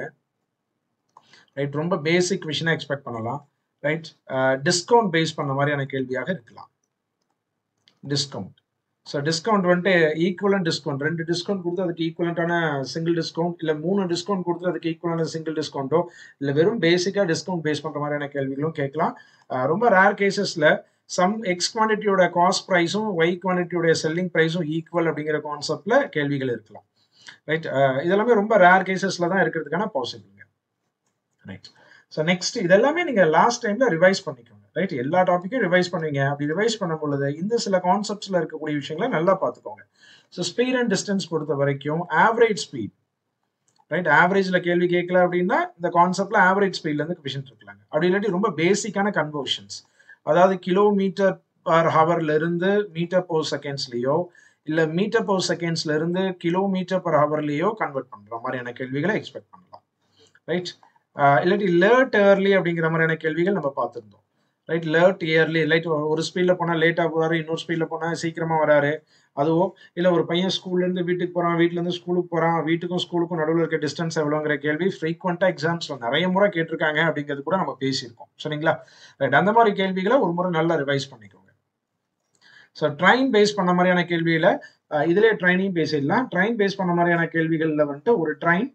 ரைட் ரொம்ப பேசிக் விஷயம் எக்ஸ்பெக்ட் பண்ணலாம் ரைட் டிஸ்கவுண்ட் பேஸ் பண்ண மாதிரியான கேள்வியாக இருக்கலாம் டிஸ்கவுண்ட் ஸோ டிஸ்கவுண்ட் வந்துட்டு ஈக்குவலன் டிஸ்கவுண்ட் ரெண்டு டிஸ்கவுண்ட் கொடுத்து அதுக்கு ஈக்குவலண்டான சிங்கிள் டிஸ்கவுண்ட் இல்லை மூணு டிஸ்கவுண்ட் கொடுத்து அதுக்கு ஈக்குவலான சிங்கிள் டிஸ்கவுண்ட்டோ இல்லை வெறும் பேசிக்காக டிஸ்கவுண்ட் பேஸ் பண்ணுற மாதிரியான கேள்விகளும் கேட்கலாம் ரொம்ப ரேர் கேசஸில் சம் எக்ஸ் குவான்டிட்டியோட காஸ்ட் ப்ரைஸும் ஒய் குவான்டிட்டியோட செல்லிங் ப்ரைஸும் ஈக்குவல் அப்படிங்கிற கான்செப்ட்ல கேள்விகள் இருக்கலாம் ரைட் இதெல்லாமே ரொம்ப ரேர் கேசஸ்ல தான் இருக்கிறதுக்கான பாசிபிள்ங்க ரைட் ஸோ நெக்ஸ்ட் இதெல்லாமே நீங்க லாஸ்ட் டைம்ல ரிவைஸ் பண்ணிக்கோங்க ரைட் எல்லா டாப்பிக்கும் ரிவைஸ் பண்ணுவீங்க அப்படி ரிவைஸ் பண்ணும் பொழுது இந்த சில கான்செப்ட்ஸ்ல இருக்கக்கூடிய விஷயங்களை நல்லா பார்த்துக்கோங்க ஸோ ஸ்பீட் அண்ட் டிஸ்டன்ஸ் பொறுத்த வரைக்கும் ஆவரேஜ் ஸ்பீட் ரைட் ஆவரேஜ்ல கேள்வி கேட்கல அப்படின்னா இந்த கான்செப்ட்ல ஆவரேஜ் ஸ்பீட்ல இருந்து கொஷின் இருக்கலாங்க அப்படி இல்லாட்டி ரொம்ப பேசிக்கான கன்வர்ஷன்ஸ் அதாவது கிலோமீட்டர் பர் ஹவர்ல இருந்து மீட்டர் பர் செகண்ட்ஸ்லயோ இல்ல மீட்டர் பர் செகண்ட்ஸ்ல இருந்து கிலோமீட்டர் பர் ஹவர்லயோ கன்வெர்ட் பண்ற மாதிரியான கேள்விகளை எக்ஸ்பெக்ட் பண்ணலாம் ரைட் இல்லாட்டி லேட் ஏர்லி அப்படிங்கிற மாதிரியான கேள்விகள் நம்ம பார்த்துருந்தோம் ரைட் லேட் இயர்லி லைட் ஒரு ஸ்பீட்ல போனா லேட்டா போறாரு இன்னொரு ஸ்பீட்ல போனா சீக்கிரமா வராரு அதுவோ இல்ல ஒரு பையன் ஸ்கூல்ல இருந்து வீட்டுக்கு போறான் வீட்ல இருந்து ஸ்கூலுக்கு போறான் வீட்டுக்கும் ஸ்கூலுக்கும் நடுவில் இருக்க டிஸ்டன்ஸ் எவ்வளோங்கிற கேள்வி ஃப்ரீக்வெண்டா எக்ஸாம்ஸ்ல நிறைய முறை கேட்டிருக்காங்க அப்படிங்கிறது கூட நம்ம பேசியிருக்கோம் சரிங்களா ரைட் அந்த மாதிரி கேள்விகளை ஒரு முறை நல்லா ரிவைஸ் பண்ணிக்கோங்க ஸோ ட்ரைன் பேஸ் பண்ண மாதிரியான கேள்வியில அஹ், இதுலயே ட்ரைனையும் பேசிடலாம் ட்ரைன் பேஸ் பண்ண மாதிரியான கேள்விகள்ல வந்துட்டு ஒரு ட்ரைன்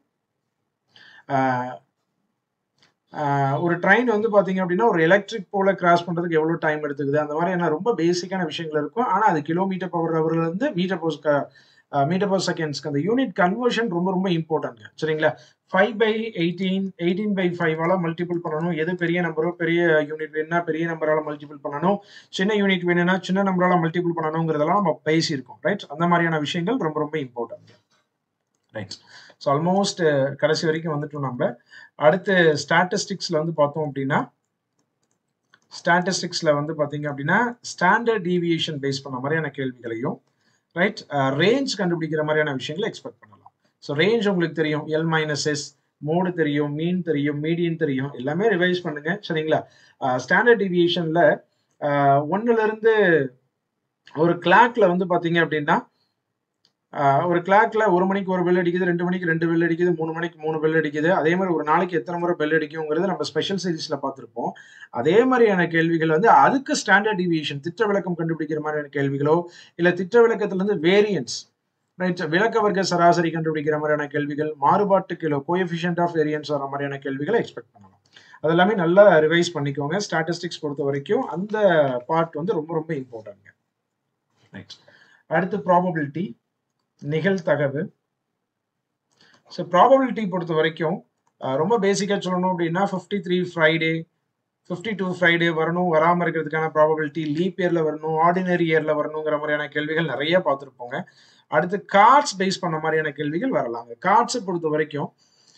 ஒரு ட்ரெயின் வந்து பாத்தீங்க அப்படின்னா ஒரு எலக்ட்ரிக் போல கிராஸ் பண்றதுக்கு எவ்வளவு டைம் எடுத்துக்குது அந்த மாதிரியான ரொம்ப பேசிக்கான விஷயங்கள் இருக்கும் ஆனா அது கிலோமீட்டர் பவர் ஹவர்ல இருந்து மீட்டர் பர் மீட்டர் பர் செகண்ட்ஸ்க்கு அந்த யூனிட் கன்வர்ஷன் ரொம்ப ரொம்ப இம்பார்ட்டன்ட் சரிங்களா five by eighteen eighteen by ஃபைவால மல்டிபிள் பண்ணணும் எது பெரிய நம்பரோ பெரிய யூனிட் வேணும்னா பெரிய நம்பரால மல்டிபிள் பண்ணணும் சின்ன யூனிட் வேணும்னா சின்ன நம்பரால மல்டிபிள் பண்ணணுங்கிறதெல்லாம் நம்ம பேசியிருக்கோம் ரைட் அந்த மாதிரியான விஷயங்கள் ரொம்ப ரொம்ப இம்பார்ட்டன்ட் ரைட் ஸோ ஆல்மோஸ்ட் கடைசி வரைக்கும் வந்துட்டோம் நம்ம அடுத்து ஸ்டாட்டிஸ்டிக்ஸ்ல வந்து பார்த்தோம் அப்படின்னா ஸ்டாட்டிஸ்டிக்ஸ்ல வந்து பார்த்தீங்க அப்படின்னா ஸ்டாண்டர்ட் டீவியேஷன் பேஸ் பண்ண மாதிரியான கேள்விகளையும் ரைட் ரேஞ்ச் கண்டுபிடிக்கிற மாதிரியான விஷயங்களை எக்ஸ்பெக்ட் பண்ணலாம் ஸோ ரேஞ்ச் உங்களுக்கு தெரியும் எல் மைனஸ் எஸ் மோடு தெரியும் மீன் தெரியும் மீடியன் தெரியும் எல்லாமே ரிவைஸ் பண்ணுங்க சரிங்களா ஸ்டாண்டர்ட் டீவியேஷன்ல ஒன்னுல இருந்து ஒரு கிளாக்ல வந்து பாத்தீங்க அப்படின்னா ஆஹ் ஒரு கிளாக்ல ஒரு மணிக்கு ஒரு பெல் அடிக்குது ரெண்டு மணிக்கு ரெண்டு பெல் அடிக்குது மூணு மணிக்கு மூணு பெல் அடிக்குது அதே மாதிரி ஒரு நாளைக்கு எத்தனை முறை பெல் அடிக்குங்கிறது நம்ம ஸ்பெஷல் சீரீஸ்ல பார்த்திருப்போம் அதே மாதிரியான கேள்விகள் வந்து அதுக்கு ஸ்டாண்டர்ட் டிவியேஷன் திட்ட விளக்கம் கண்டுபிடிக்கிற மாதிரியான கேள்விகளோ இல்ல திட்ட விளக்கத்துல இருந்து வேரியன்ஸ் ரைட் விளக்க வர்க்க சராசரி கண்டுபிடிக்கிற மாதிரியான கேள்விகள் மாறுபாட்டு கிலோ கோஎஃபிஷியன்ட் ஆஃப் வேரியன்ஸ் வர மாதிரியான கேள்விகளை எக்ஸ்பெக்ட் பண்ணலாம் அது எல்லாமே நல்லா ரிவைஸ் பண்ணிக்கோங்க ஸ்டாட்டிஸ்டிக்ஸ் பொறுத்த வரைக்கும் அந்த பார்ட் வந்து ரொம்ப ரொம்ப இம்பார்ட்டன்ட் ரைட் அடுத்து ப்ராபபிலிட்டி நிகழ்தகவு ஸோ ப்ராபபிலிட்டி பொறுத்த வரைக்கும் அஹ், ரொம்ப பேசிக்காக சொல்லணும் அப்படின்னா fifty three Friday fifty two Friday வரணும் வராமல் இருக்கிறதுக்கான ப்ராபபிலிட்டி லீப் இயரில் வரணும் ஆர்டினரி இயரில் வரணுங்கிற மாதிரியான கேள்விகள் நிறைய பார்த்துருப்போங்க அடுத்து கார்ட்ஸ் பேஸ் பண்ண மாதிரியான கேள்விகள் வரலாங்க கார்ட்ஸை பொறுத்த வரைக்கும்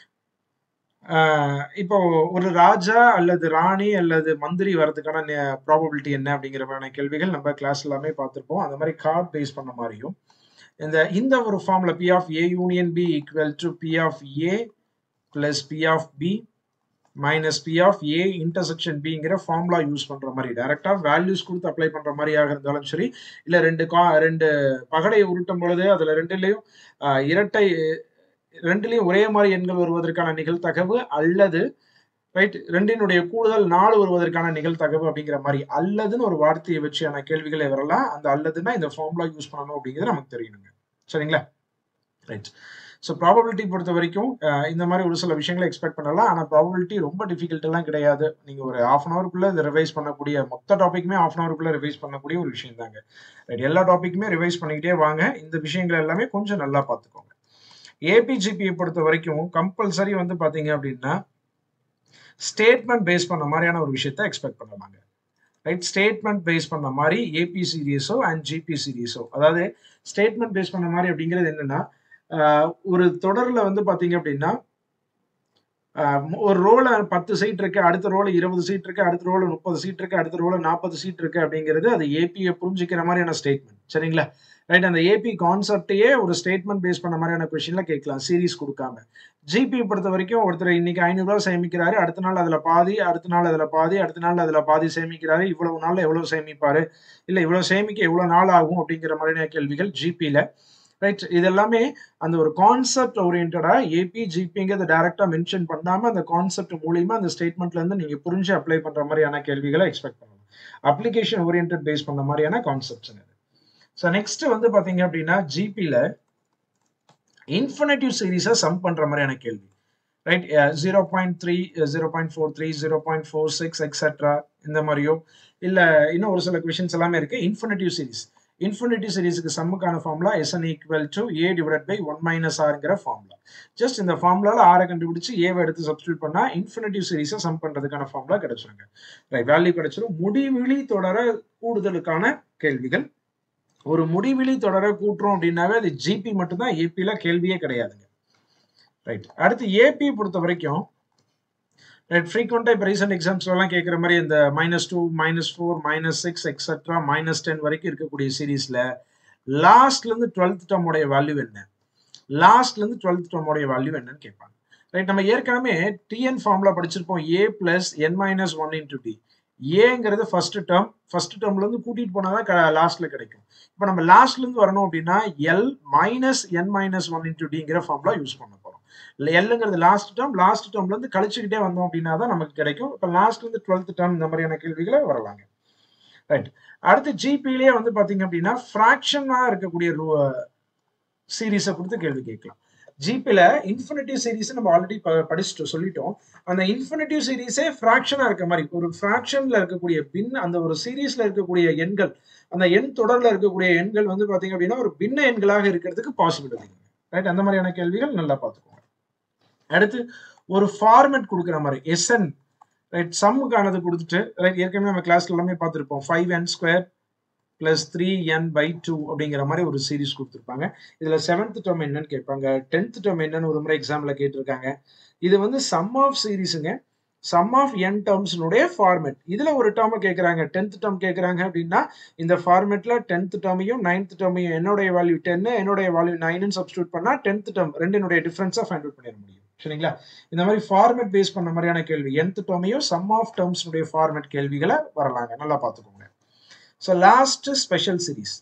ஆஹ் இப்போ ஒரு ராஜா அல்லது ராணி அல்லது மந்திரி வர்றதுக்கான ப்ராபபிலிட்டி என்ன அப்படிங்கிற மாதிரியான கேள்விகள் நம்ம கிளாஸ் எல்லாமே பார்த்துருப்போம் அந்த மாதிரி கார்ட் பேஸ் பண்ண மாதிரியும் இந்த இந்த ஒரு ஃபார்ம்ல P of A union B equal to P of A plus P of B minus P of A intersection பிங்கிற ஃபார்முலா யூஸ் பண்ற மாதிரி டைரக்டா வேல்யூஸ் கொடுத்து அப்ளை பண்ற மாதிரியாக இருந்தாலும் சரி இல்ல ரெண்டு கா ரெண்டு பகடையை உருட்டும் பொழுது அதுல ரெண்டுலயும் ஆஹ், இரட்டை ரெண்டுலயும் ஒரே மாதிரி எண்கள் வருவதற்கான நிகழ்தகவு அல்லது ரைட் ரெண்டினுடைய கூடுதல் நாலு வருவதற்கான நிகழ்தகவு அப்படிங்கிற மாதிரி அல்லதுன்னு ஒரு வார்த்தையை வச்சான கேள்விகளே வரலாம் அந்த அல்லதுன்னா இந்த ஃபார்முலா யூஸ் பண்ணணும் அப்படிங்கிறது நமக்கு தெரியணுங்க சரிங்களா ரைட் ஸோ ப்ராபபிலிட்டி பொறுத்த வரைக்கும் அஹ், இந்த மாதிரி ஒரு சில விஷயங்களை எக்ஸ்பெக்ட் பண்ணலாம் ஆனால் ப்ராபபிலிட்டி ரொம்ப டிஃபிகல்ட் எல்லாம் கிடையாது நீங்கள் ஒரு ஹாஃப் அன் ஹவருக்குள்ள இதை ரிவைஸ் பண்ணக்கூடிய மொத்த டாப்பிக்குமே ஹாஃப் அன் ஹவருக்குள்ள ரிவைஸ் பண்ணக்கூடிய ஒரு விஷயம் தாங்க ரைட் எல்லா டாப்பிக்குமே ரிவைஸ் பண்ணிக்கிட்டே வாங்க இந்த விஷயங்கள் எல்லாமே கொஞ்சம் நல்லா பார்த்துக்கோங்க ஏபிஜிபியை பொறுத்த வரைக்கும் கம்பல்சரி வந்து பார்த்தீங்க அப்படின்னா ஸ்டேட்மெண்ட் பேஸ் பண்ண மாதிரியான ஒரு விஷயத்த எக்ஸ்பெக்ட் பண்ணலாங்க ரைட் ஸ்டேட்மெண்ட் பேஸ் பண்ண மாதிரி ஏபி சீரியஸோ அண்ட் ஜிபி சீரியஸோ அதாவது ஸ்டேட்மெண்ட் பேஸ் பண்ண மாதிரி அப்படிங்கிறது என்னன்னா ஆஹ் ஒரு தொடர்ல வந்து பாத்தீங்க அப்படின்னா ஆஹ் ஒரு ரோல பத்து சீட் இருக்கு அடுத்த ரோல இருபது சீட் இருக்கு அடுத்த ரோல முப்பது சீட் இருக்கு அடுத்த ரோல நாற்பது சீட் இருக்கு அப்படிங்கிறது அது ஏபியை புரிஞ்சுக்கிற மாதிரியான ஸ்டேட்மெண்ட் சரிங்களா ரைட் அந்த ஏபி கான்செப்டையே ஒரு ஸ்டேட்மெண்ட் பேஸ் பண்ண மாதிரியான கொஸ்டின்ல கேட்கலாம் சீரிஸ் கொடுக்காம ஜிபி பொறுத்த வரைக்கும் ஒருத்தர் இன்னைக்கு ஐநூறு ரூபாய் சேமிக்கிறாரு அடுத்த நாள் அதுல பாதி அடுத்த நாள் அதுல பாதி அடுத்த நாள் அதுல பாதி சேமிக்கிறாரு இவ்வளவு நாள்ல எவ்வளவு சேமிப்பாரு இல்ல இவ்வளவு சேமிக்க எவ்வளவு நாள் ஆகும் அப்படிங்கிற மாதிரியான கேள்விகள் ஜிபியில ரைட் இது எல்லாமே அந்த ஒரு கான்செப்ட் ஓரியன்டா ஏபி ஜிபிங்கிறத டைரக்டா மென்ஷன் பண்ணாம அந்த கான்செப்ட் மூலியமா அந்த ஸ்டேட்மெண்ட்ல இருந்து நீங்க புரிஞ்சு அப்ளை பண்ற மாதிரியான கேள்விகளை எக்ஸ்பெக்ட் பண்ணலாம் அப்ளிகேஷன் ஓரியன்ட் பேஸ் பண்ண மாதிரியான கான்செப்ட்ஸ் இது ஸோ நெக்ஸ்ட் வந்து பாத்தீங்க அப்படின்னா ஜிபியில இன்ஃபினிட்டிவ் சீரீஸை சம் பண்ற மாதிரியான கேள்வி right zero point three zero point four three zero point four six etcetera இந்த மாதிரியோ இல்ல இன்னும் ஒரு சில கொஷின்ஸ் எல்லாமே இருக்கு இன்ஃபினிட்டிவ் சீரிஸ் இன்ஃபினிட்டிவ் சீரிஸுக்கு சம்முக்கான formula SN equal to A divide by one minus ஆர்ங்கிற ஃபார்முலா ஜஸ்ட் இந்த ஃபார்முலால ஆரை கண்டுபிடிச்சு ஏவை எடுத்து சப்ஸ்டியூட் பண்ணா இன்ஃபினிட்டிவ் சீரிஸை சம் பண்றதுக்கான ஃபார்முலா கிடைச்சிருங்க ரைட் வேல்யூ கிடைச்சிரும் முடிவிலி தொடர கூடுதலுக்கான கேள்விகள் ஒரு முடிவிலி தொடர கூட்டுறோம் அப்படின்னாவே அது ஜிபி மட்டும்தான் ஏபியில கேள்வியே கிடையாதுங்க ரைட் அடுத்து ஏபி பொறுத்த வரைக்கும் ரைட் ஃப்ரீக்வெண்ட்டாக இப்போ ரீசெண்ட் எக்ஸாம்ஸ்லாம் கேட்குற மாதிரி இந்த minus two minus four minus six etcetera minus ten வரைக்கும் இருக்கக்கூடிய சீரீஸில் லாஸ்ட்லேருந்து டுவெல்த் டேர்மோடைய வேல்யூ என்ன லாஸ்ட்லேருந்து டுவெல்த் டேர்மோடைய வேல்யூ என்னன்னு கேட்பாங்க ரைட் நம்ம ஏற்கனவே டிஎன் ஃபார்முலா படிச்சிருப்போம் A plus N minus one into D ஏங்கிறது ஃபர்ஸ்ட் டேர்ம் ஃபர்ஸ்ட் டேர்ம்ல இருந்து கூட்டிட்டு போனா தான் லாஸ்ட்ல கிடைக்கும் இப்போ நம்ம லாஸ்ட்ல இருந்து வரணும் அப்படின்னா L minus N minus one into டிங்கிற ஃபார்முலா யூஸ் பண்ண போறோம் இல்லை எல்லுங்கிறது லாஸ்ட் டேர்ம் லாஸ்ட் டேர்ம்ல இருந்து கழிச்சுக்கிட்டே வந்தோம் அப்படின்னா தான் நமக்கு கிடைக்கும் இப்போ லாஸ்ட்ல இருந்து டுவெல்த் டேர்ம் இந்த மாதிரியான கேள்விகளை வரலாங்க ரைட் அடுத்து ஜிபிலேயே வந்து பாத்தீங்க அப்படின்னா ஃப்ராக்ஷனா இருக்கக்கூடிய சீரீஸை கொடுத்து கேள்வி கேட்கலாம் ஜிபில இன்ஃபினிட்டிவ் சீரீஸ் நம்ம ஆல்ரெடி படிச்சுட்டு சொல்லிட்டோம் அந்த இன்ஃபினிட்டிவ் சீரீஸே ஃப்ராக்ஷனா இருக்க மாதிரி ஒரு ஃப்ராக்ஷன்ல இருக்கக்கூடிய பின் அந்த ஒரு சீரீஸ்ல இருக்கக்கூடிய எண்கள் அந்த எண் தொடர்ல இருக்கக்கூடிய எண்கள் வந்து பாத்தீங்க அப்படின்னா ஒரு பின்ன எண்களாக இருக்கிறதுக்கு பாசிபிலிட்டி ரைட் அந்த மாதிரியான கேள்விகள் நல்லா பார்த்துக்கோங்க அடுத்து ஒரு ஃபார்மேட் கொடுக்குற மாதிரி எஸ்என் ரைட் சம்முக்கானது கொடுத்துட்டு ரைட் ஏற்கனவே நம்ம கிளாஸ்ல எல்லாமே பார்த்துருப்போம் five N square plus three N by two அப்படிங்கிற மாதிரி ஒரு சீரிஸ் கொடுத்துருப்பாங்க இதுல செவன்த் டேர்ம் என்னன்னு கேட்பாங்க டென்த் டேர்ம் என்னன்னு ஒரு முறை எக்ஸாம்ல கேட்டிருக்காங்க இது வந்து சம் ஆஃப் சீரீஸுங்க சம் ஆஃப் என் டேர்ம்ஸ்னுடைய ஃபார்மேட் இதுல ஒரு டேர்மை கேட்கறாங்க டென்த் டேர்ம் கேட்கறாங்க அப்படின்னா இந்த ஃபார்மேட்ல டென்த் டேர்மையும் நைன்த் டேர்மையும் என்னுடைய வேல்யூ டென்னு என்னுடைய வேல்யூ நைன் சப்ஸ்டியூட் பண்ணா டென்த் டேர்ம் ரெண்டினுடைய டிஃபரன்ஸா ஃபைண்ட் அவுட் பண்ணிட முடியும் சரிங்களா இந்த மாதிரி ஃபார்மேட் பேஸ் பண்ண மாதிரியான கேள்வி என்த் டேர்மையும் சம் ஆஃப் டேர்ம்ஸ்னுடைய ஃபார்மேட் கேள்விகளை வரலாங்க நல்லா பார்த்துக்கோங்க so last special series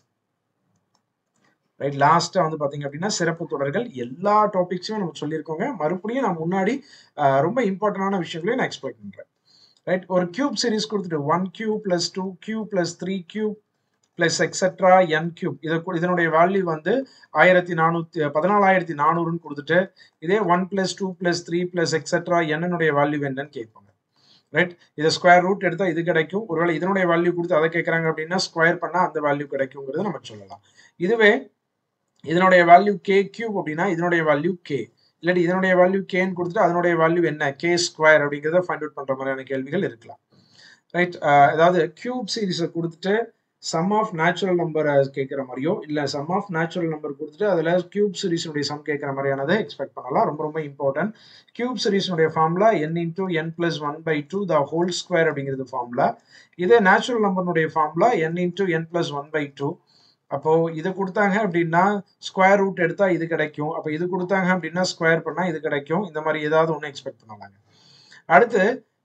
right லாஸ்ட்டாக வந்து பார்த்தீங்க அப்படின்னா சிறப்பு தொடர்கள் எல்லா டாபிக்ஸுமே நம்ம சொல்லியிருக்கோங்க மறுபடியும் நான் முன்னாடி ரொம்ப இம்பார்ட்டண்டான விஷயங்களையும் நான் எக்ஸ்பிளைன் பண்ணுறேன் ரைட் ஒரு கியூப் சீரீஸ் கொடுத்துட்டு one cube plus two cube plus three cube plus etcetera N cube இதை இதனுடைய வேல்யூ வந்து ஆயிரத்தி நானூற்றி பதினாலாயிரத்தி நானூறுன்னு கொடுத்துட்டு இதே one plus two plus three plus etcetera என்னுடைய வேல்யூ என்னன்னு கேட்பாங்க ரைட் இதை ஸ்கொயர் ரூட் எடுத்தால் இது கிடைக்கும் ஒருவேளை இதனுடைய வேல்யூ கொடுத்து அதை கேட்குறாங்க அப்படின்னா ஸ்கொயர் பண்ணால் அந்த வேல்யூ கிடைக்குங்கிறது நம்ம சொல்லலாம் இதுவே இதனுடைய வேல்யூ கே கியூப் அப்படின்னா இதனுடைய வேல்யூ கே இல்லாட்டி இதனுடைய வேல்யூ கேன்னு கொடுத்துட்டு அதனுடைய வேல்யூ என்ன கே ஸ்கொயர் அப்படிங்கிறத ஃபைண்ட் அவுட் பண்ணுற மாதிரியான கேள்விகள் இருக்கலாம் ரைட் அதாவது கியூப் சீரீஸை கொடுத்துட்டு சம் ஆஃப் நேச்சுரல் நம்பர் கேட்குற மாதிரியோ இல்லை சம் ஆஃப் நேச்சுரல் நம்பர் கொடுத்துட்டு அதில் கியூப் சீரீஸுடைய சம் கேட்குற மாதிரியானதை எக்ஸ்பெக்ட் பண்ணலாம் ரொம்ப ரொம்ப இம்பார்ட்டன்ட் கியூப் சீரீஸுடைய formula N into N plus one by two the whole square அப்படிங்கிறது ஃபார்முலா இதே நேச்சுரல் நம்பர்னுடைய formula N into N plus one by two அப்போ இது கொடுத்தாங்க அப்படின்னா ஸ்கொயர் ரூட் எடுத்தா இது கிடைக்கும் அப்போ இது கொடுத்தாங்க அப்படின்னா ஸ்கொயர் பண்ணா இது கிடைக்கும் இந்த மாதிரி ஏதாவது ஒன்று எக்ஸ்பெக்ட் பண்ணலாங்க அடுத்து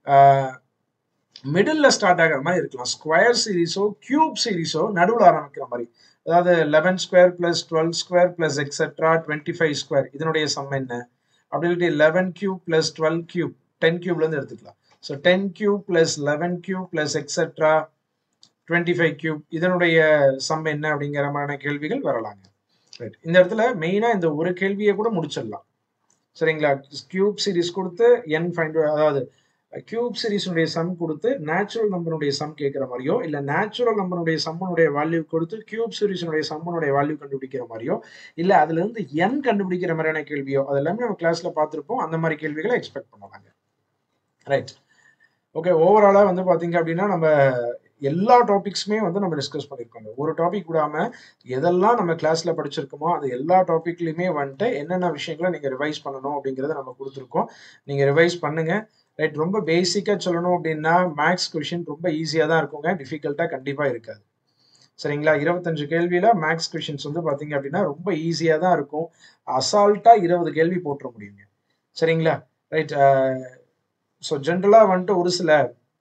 மிடில் ஸ்டார்ட் ஆகிற மாதிரி இருக்கலாம் ஸ்கொயர் சீரீஸோ கியூப் சீரீஸோ நடுவில் ஆரம்பிக்கிற மாதிரி அதாவது eleven square plus twelve square plus etcetera twenty five square இதனுடைய சம் என்ன அப்படி இல்லாட்டி eleven cube plus twelve cube ten கியூப்லேருந்து எடுத்துக்கலாம் so ten cube plus eleven cube plus etcetera twenty five cube இதனுடைய சம் என்ன அப்படிங்கிற மாதிரியான கேள்விகள் வரலாங்க ரைட் இந்த இடத்துல மெயினாக இந்த ஒரு கேள்வியை கூட முடிச்சிடலாம் சரிங்களா கியூப் சீரிஸ் கொடுத்து என் ஃபைண்ட் அதாவது கியூப் சீரிஸுடைய சம் கொடுத்து நேச்சுரல் நம்பருடைய சம் கேட்குற மாதிரியோ இல்லை நேச்சுரல் நம்பருடைய சம்மனுடைய வேல்யூ கொடுத்து கியூப் சீரிஸுடைய சம்மனுடைய வேல்யூ கண்டுபிடிக்கிற மாதிரியோ இல்லை அதுல இருந்து என் கண்டுபிடிக்கிற மாதிரியான கேள்வியோ அது எல்லாமே நம்ம கிளாஸ்ல பார்த்துருப்போம் அந்த மாதிரி கேள்விகளை எக்ஸ்பெக்ட் பண்ணலாங்க ரைட் ஓகே ஓவராலாக வந்து பார்த்தீங்க அப்படின்னா நம்ம எல்லா டாபிக்ஸுமே வந்து நம்ம டிஸ்கஸ் பண்ணியிருக்கோங்க ஒரு டாபிக் விடாம எதெல்லாம் நம்ம கிளாஸ்ல படிச்சிருக்கோமோ அது எல்லா டாபிக்லையுமே வந்துட்டு என்னென்ன விஷயங்களை நீங்க ரிவைஸ் பண்ணணும் அப்படிங்கிறத நம்ம கொடுத்துருக்கோம் நீங்க ரிவைஸ் பண்ணுங்க ரைட் ரொம்ப பேசிக்காக சொல்லணும் அப்படின்னா மேக்ஸ் கொஷின் ரொம்ப ஈஸியாக தான் இருக்குங்க டிஃபிகல்ட்டாக கண்டிப்பாக இருக்காது சரிங்களா இருபத்தஞ்சு கேள்வியில் மேக்ஸ் கொஷின்ஸ் வந்து பார்த்தீங்க அப்படின்னா ரொம்ப ஈஸியாக தான் இருக்கும் அசால்ட்டாக இருபது கேள்வி போட்டுற முடியுங்க சரிங்களா ரைட் ஸோ ஜென்ரலாக வந்துட்டு ஒரு சில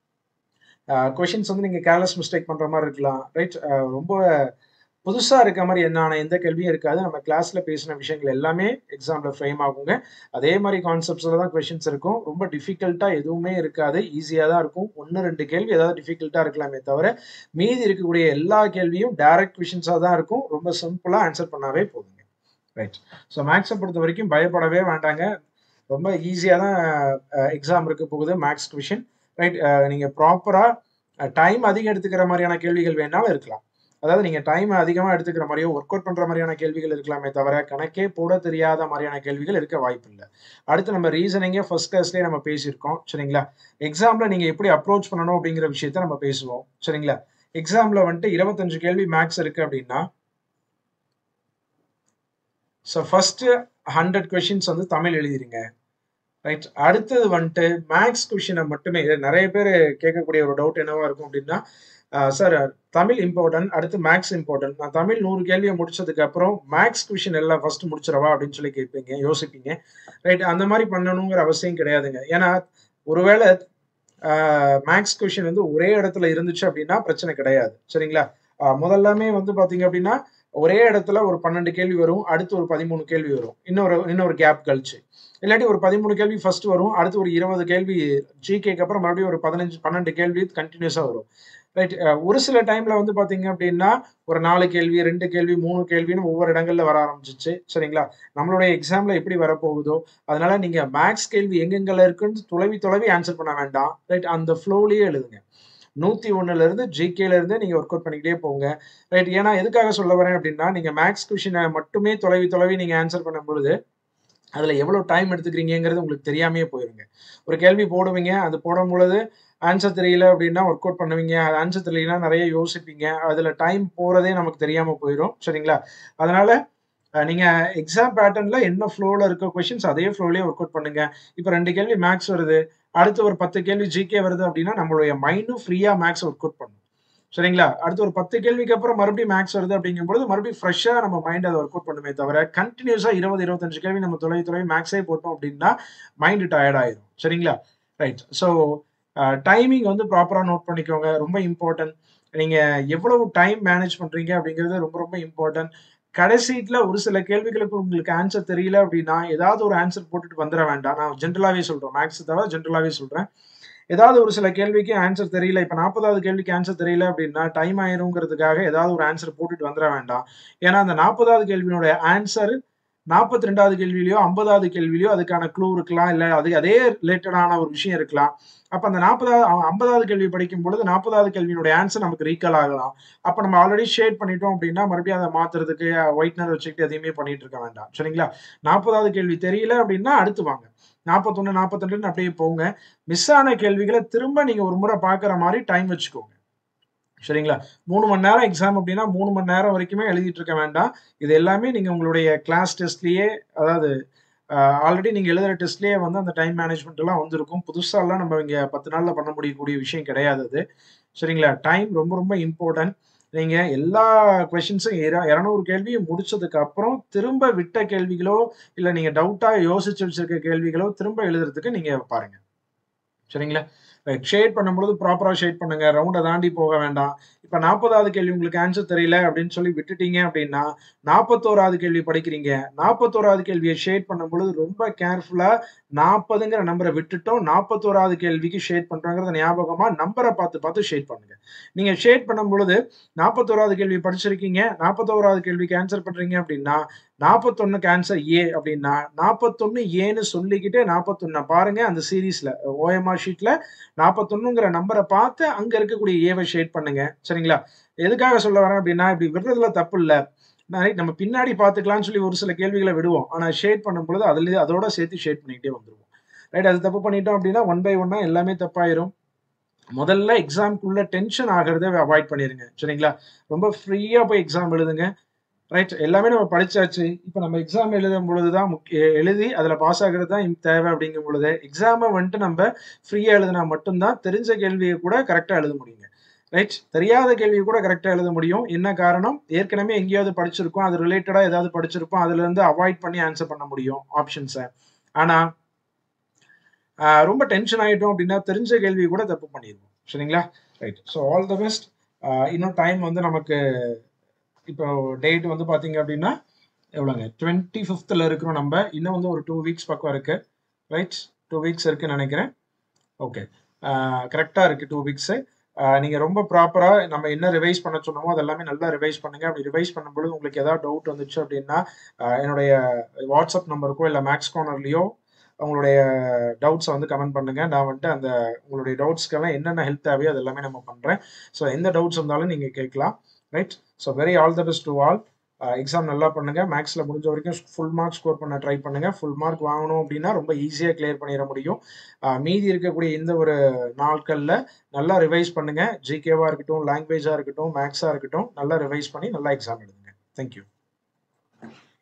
கொஷின்ஸ் வந்து நீங்கள் கேர்லெஸ் மிஸ்டேக் பண்ணுற மாதிரி இருக்கலாம் ரைட் ரொம்ப புதுசாக இருக்க மாதிரி என்னான எந்த கேள்வியும் இருக்காது நம்ம கிளாஸ்ல பேசின விஷயங்கள் எல்லாமே எக்ஸாம்ல ஃப்ரேம் ஆகுங்க அதே மாதிரி கான்செப்ட்ஸ்ல தான் கொஷின்ஸ் இருக்கும் ரொம்ப டிஃபிகல்ட்டா எதுவுமே இருக்காது ஈஸியாக தான் இருக்கும் ஒன்று ரெண்டு கேள்வி ஏதாவது டிஃபிகல்ட்டா இருக்கலாமே தவிர மீதி இருக்கக்கூடிய எல்லா கேள்வியும் டைரக்ட் கொஷின்ஸாக தான் இருக்கும் ரொம்ப சிம்பிளா ஆன்சர் பண்ணாவே போதுங்க ரைட் ஸோ மேக்ஸை பொறுத்த வரைக்கும் பயப்படவே வேண்டாங்க ரொம்ப ஈஸியாக தான் எக்ஸாம் இருக்க போகுது மேக்ஸ் கொஷின் ரைட் நீங்கள் ப்ராப்பராக டைம் அதிகம் எடுத்துக்கிற மாதிரியான கேள்விகள் வேணாலும் இருக்கலாம் அதாவது நீங்கள் டைம் அதிகமாக எடுத்துக்கிற மாதிரியோ ஒர்க் அவுட் பண்ணுற மாதிரியான கேள்விகள் இருக்கலாமே தவிர கணக்கே போட தெரியாத மாதிரியான கேள்விகள் இருக்க வாய்ப்பு இல்லை அடுத்து நம்ம ரீசனிங்கே ஃபர்ஸ்ட் கிளாஸ்லேயே நம்ம பேசியிருக்கோம் சரிங்களா எக்ஸாமில் நீங்கள் எப்படி அப்ரோச் பண்ணணும் அப்படிங்கிற விஷயத்த நம்ம பேசுவோம் சரிங்களா எக்ஸாமில் வந்துட்டு இருபத்தஞ்சு கேள்வி மேக்ஸ் இருக்கு அப்படின்னா ஸோ ஃபர்ஸ்ட் ஹண்ட்ரட் கொஷின்ஸ் வந்து தமிழ் எழுதிருங்க ரைட் அடுத்தது வந்துட்டு மேக்ஸ் கொஷினை மட்டுமே நிறைய பேர் கேட்கக்கூடிய ஒரு டவுட் என்னவா இருக்கும் அப்படின்னா சார் தமிழ் இம்பார்ட்டன்ட் அடுத்து மேக்ஸ் இம்பார்ட்டன்ட் நான் தமிழ் நூறு கேள்வியை முடிச்சதுக்கு அப்புறம் மேக்ஸ் கொஷின் எல்லாம் ஃபர்ஸ்ட் முடிச்சிடவா அப்படின்னு சொல்லி கேட்பீங்க யோசிப்பீங்க ரைட் அந்த மாதிரி பண்ணணுங்கிற அவசியம் கிடையாதுங்க ஏன்னா ஒருவேளை மேக்ஸ் கொஷின் வந்து ஒரே இடத்துல இருந்துச்சு அப்படின்னா பிரச்சனை கிடையாது சரிங்களா அஹ் முதல்லாமே வந்து பாத்தீங்க அப்படின்னா ஒரே இடத்துல ஒரு பன்னெண்டு கேள்வி வரும் அடுத்து ஒரு பதிமூணு கேள்வி வரும் இன்னொரு இன்னொரு கேப் கழிச்சு இல்லாட்டி ஒரு பதிமூணு கேள்வி ஃபர்ஸ்ட் வரும் அடுத்து ஒரு இருபது கேள்வி ஜிகேக்கு அப்புறம் மறுபடியும் ஒரு பதினஞ்சு பன்னெண்டு கேள்வி கண்டினியூஸா வரும் ரைட் ஒரு சில டைம்ல வந்து பாத்தீங்க அப்படின்னா ஒரு நாலு கேள்வி ரெண்டு கேள்வி மூணு கேள்வின்னு ஒவ்வொரு இடங்கள்ல வர ஆரம்பிச்சிச்சு சரிங்களா நம்மளுடைய எக்ஸாம்ல எப்படி வரப்போகுதோ அதனால நீங்க மேக்ஸ் கேள்வி எங்கெங்கெல்லாம் இருக்குன்னு துளவி துளவி ஆன்சர் பண்ண வேண்டாம் ரைட் அந்த ஃப்ளோலயே எழுதுங்க நூத்தி ஒண்ணுல இருந்து ஜிகேல இருந்து நீங்க ஒர்க் அவுட் பண்ணிக்கிட்டே போங்க ரைட் ஏன்னா எதுக்காக சொல்ல வரேன் அப்படின்னா நீங்க மேக்ஸ் கொஷினை மட்டுமே தொலைவி தொலைவி நீங்க ஆன்சர் பண்ணும் பொழுது அதுல எவ்வளவு டைம் எடுத்துக்கிறீங்கிறது உங்களுக்கு தெரியாமையே போயிருங்க ஒரு கேள்வி போடுவீங்க அது போடும் பொழுது ஆன்சர் தெரியல அப்படின்னா ஒர்க் அவுட் பண்ணுவீங்க ஆன்சர் தெரியலனா நிறைய யோசிப்பீங்க அதுல டைம் போறதே நமக்கு தெரியாம போயிடும் சரிங்களா அதனால அஹ், நீங்க எக்ஸாம் பேட்டர்ன்ல என்ன ஃப்ளோல இருக்க கொஷின்ஸ் அதே ஃப்ளோலயே ஒர்க் அவுட் பண்ணுங்க இப்போ ரெண்டு கேள்வி மேக்ஸ் வருது அடுத்து ஒரு பத்து கேள்வி ஜிகே வருது அப்படின்னா நம்மளுடைய மைண்டும் ஃப்ரீயா மேக்ஸ் ஒர்க் அவுட் பண்ணும் சரிங்களா அடுத்து ஒரு பத்து கேள்விக்கு அப்புறம் மறுபடியும் மேக்ஸ் வருது அப்படிங்கும்போது மறுபடியும் ஃப்ரெஷ்ஷா நம்ம மைண்ட் அதை ஒர்க் அவுட் பண்ணுமே தவிர கண்டினியூஸா இருபது இருபத்தஞ்சு கேள்வி நம்ம தொலை தொலை மேக்ஸே போட்டோம் அப்படின்னா மைண்ட் டயர்ட் ஆயிரும் சரிங்களா ரைட் ஸோ டைமிங் வந்து ப்ராப்பரா நோட் பண்ணிக்கோங்க ரொம்ப இம்பார்ட்டன்ட் நீங்க எவ்வளவு டைம் மேனேஜ் பண்றீங்க அப்படிங்கிறது ரொம்ப ரொம்ப இம்பார்ட்டன்ட் கடைசீட்ல ஒரு சில கேள்விகளுக்கு உங்களுக்கு ஆன்சர் தெரியல அப்படின்னா ஏதாவது ஒரு ஆன்சர் போட்டுட்டு வந்துட வேண்டாம் நான் ஜென்ரலாவே சொல்றேன் மேக்ஸ் தவிர ஜென்ரலாவே சொல்றேன் ஏதாவது ஒரு சில கேள்விக்கு ஆன்சர் தெரியல இப்ப நாற்பதாவது கேள்விக்கு ஆன்சர் தெரியல அப்படின்னா டைம் ஆயிருங்கிறதுக்காக ஏதாவது ஒரு ஆன்சர் போட்டுட்டு வந்துட வேண்டாம் ஏன்னா அந்த நாற்பதாவது கேள்வியினுடைய ஆன்சர் நாற்பத்தி ரெண்டாவது கேள்வியிலயோ ஐம்பதாவது கேள்வியிலயோ அதுக்கான க்ளூ இருக்கலாம் இல்ல அது அதே ரிலேட்டடான ஒரு விஷயம் இருக்கலாம் அப்ப அந்த நாற்பதாவது ஐம்பதாவது கேள்வி படிக்கும் பொழுது நாற்பதாவது கேள்வியினுடைய ஆன்சர் நமக்கு ரீகால் ஆகலாம் அப்ப நம்ம ஆல்ரெடி ஷேட் பண்ணிட்டோம் அப்படின்னா மறுபடியும் அதை மாத்துறதுக்கு ஒயிட்னர் வச்சுக்கிட்டு எதையுமே பண்ணிட்டு இருக்க வேண்டாம் சரிங்களா நாற்பதாவது கேள்வி தெரியல அப்படின்னா அடுத்து வாங்க நாற்பத்தொன்னு நாற்பத்தெண்டுன்னு அப்படியே போங்க மிஸ் ஆன கேள்விகளை திரும்ப நீங்க ஒரு முறை பாக்குற மாதிரி டைம் வச்சுக்கோங்க சரிங்களா மூணு மணி நேரம் எக்ஸாம் அப்படின்னா மூணு மணி நேரம் வரைக்குமே எழுதிட்டு இருக்க வேண்டாம் இது எல்லாமே நீங்க உங்களுடைய கிளாஸ் டெஸ்ட்லயே அதாவது ஆல்ரெடி நீங்க எழுதுற டெஸ்ட்லயே வந்து அந்த டைம் மேனேஜ்மெண்ட் எல்லாம் வந்திருக்கும் புதுசா எல்லாம் நம்ம இங்க பத்து நாள்ல பண்ண முடியக்கூடிய விஷயம் கிடையாது அது சரிங்களா டைம் ரொம்ப ரொம்ப இம்பார்ட்டன்ட் நீங்க எல்லா கொஸ்டின்ஸும் இரநூறு கேள்வியும் முடிச்சதுக்கு அப்புறம் திரும்ப விட்ட கேள்விகளோ இல்ல நீங்க டவுட்டா யோசிச்சு வச்சிருக்க கேள்விகளோ திரும்ப எழுதுறதுக்கு நீங்க பாருங்க சரிங்களா ஷேட் பண்ணும்பொழுது ப்ராப்பரா ஷேட் பண்ணுங்க ரவுண்டை தாண்டி போக வேண்டாம் இப்ப நாற்பதாவது கேள்வி உங்களுக்கு ஆன்சர் தெரியல அப்படின்னு சொல்லி விட்டுட்டீங்க அப்படின்னா நாற்பத்தோராவது கேள்வி படிக்கிறீங்க நாற்பத்தோராவது கேள்வியை ஷேட் பண்ணும் பொழுது ரொம்ப கேர்ஃபுல்லா நாற்பதுங்கிற நம்பரை விட்டுட்டோம் நாற்பத்தோராவது கேள்விக்கு ஷேட் பண்றாங்கிறத ஞாபகமா நம்பரை பார்த்து பார்த்து ஷேட் பண்ணுங்க நீங்க ஷேட் பண்ணும் பொழுது நாற்பத்தோராவது கேள்வி படிச்சிருக்கீங்க நாற்பத்தோராவது கேள்விக்கு ஆன்சர் பண்றீங்க அப்படின்னா நாற்பத்தொன்னுக்கு ஆன்சர் ஏ அப்படின்னா நாற்பத்தொன்னு ஏன்னு சொல்லிக்கிட்டே நாற்பத்தொன்னு பாருங்க அந்த சீரீஸ்ல ஓஎம்ஆர் ஷீட்ல நாற்பத்தொன்னுங்கிற நம்பரை பார்த்து அங்க இருக்கக்கூடிய ஏவை ஷேட் பண்ணுங்க சரிங்களா எதுக்காக சொல்ல வரேன் அப்படின்னா இப்படி விடுறதுல தப்பு இல்ல நான் நம்ம பின்னாடி பார்த்துக்கலாம்னு சொல்லி ஒரு சில கேள்விகளை விடுவோம் ஆனா ஷேட் பண்ணும் பொழுது அதுல அதோட சேர்த்து ஷேட் பண்ணிக்கிட்டே வந்துருவோம் ரைட் அது தப்பு பண்ணிட்டோம் அப்படின்னா ஒன் பை ஒன்னா எல்லாமே தப்பாயிரும் முதல்ல எக்ஸாம்க்குள்ள டென்ஷன் ஆகிறத அவாய்ட் பண்ணிருங்க சரிங்களா ரொம்ப ஃப்ரீயா போய் எக்ஸாம் எழுதுங்க ரைட் எல்லாமே நம்ம படிச்சாச்சு இப்போ நம்ம எக்ஸாம் எழுதும் பொழுதுதான் முக்கிய எழுதி அதில் பாஸ் ஆகிறது தான் தேவை அப்படிங்கும் பொழுது எக்ஸாமை வந்துட்டு நம்ம ஃப்ரீயாக எழுதினா மட்டும்தான் தெரிஞ்ச கேள்வியை கூட கரெக்டாக எழுத முடியுங்க ரைட் தெரியாத கேள்வியை கூட கரெக்டாக எழுத முடியும் என்ன காரணம் ஏற்கனவே எங்கேயாவது படிச்சிருக்கோம் அது ரிலேட்டடாக ஏதாவது படிச்சிருப்போம் அதுல இருந்து அவாய்ட் பண்ணி ஆன்சர் பண்ண முடியும் ஆப்ஷன்ஸை ஆனால் ரொம்ப டென்ஷன் ஆகிட்டோம் அப்படின்னா தெரிஞ்ச கேள்வி கூட தப்பு பண்ணிடுவோம் சரிங்களா right so all the best இன்னும் டைம் வந்து நமக்கு இப்போ டேட் வந்து பார்த்தீங்க அப்படின்னா எவ்வளோங்க டுவெண்ட்டி ஃபிஃப்த்தில் இருக்கிறோம் நம்ம இன்னும் வந்து ஒரு டூ வீக்ஸ் பக்கம் இருக்கு ரைட் டூ வீக்ஸ் இருக்குன்னு நினைக்கிறேன் ஓகே கரெக்டாக இருக்கு டூ வீக்ஸு நீங்கள் ரொம்ப ப்ராப்பராக நம்ம என்ன ரிவைஸ் பண்ண சொன்னோமோ அது எல்லாமே நல்லா ரிவைஸ் பண்ணுங்க அப்படி ரிவைஸ் பண்ணும்பொழுது உங்களுக்கு ஏதாவது டவுட் வந்துச்சு அப்படின்னா என்னுடைய வாட்ஸ்அப் நம்பருக்கோ இல்லை மேக்ஸ் கார்னர்லேயோ உங்களுடைய டவுட்ஸை வந்து கமெண்ட் பண்ணுங்க நான் வந்துட்டு அந்த உங்களுடைய டவுட்ஸ்க்கெல்லாம் என்னென்ன ஹெல்ப் தேவையோ அது எல்லாமே நம்ம பண்ணுறேன் ஸோ எந்த டவுட்ஸ் இருந்தாலும் நீங்கள் கேட்கலாம் right so very all the best to all exam நல்லா பண்ணுங்க மேக்ஸில் முடிஞ்ச வரைக்கும் ஃபுல் மார்க் ஸ்கோர் பண்ண ட்ரை பண்ணுங்க ஃபுல் மார்க் வாங்கணும் அப்படின்னா ரொம்ப ஈஸியாக கிளியர் பண்ணிட முடியும் மீதி இருக்கக்கூடிய இந்த ஒரு நாட்களில் நல்லா ரிவைஸ் பண்ணுங்க ஜிகேவாக இருக்கட்டும் லாங்குவேஜாக இருக்கட்டும் மேக்ஸாக இருக்கட்டும் நல்லா ரிவைஸ் பண்ணி நல்லா எக்ஸாம் எழுதுங்க தேங்க்யூ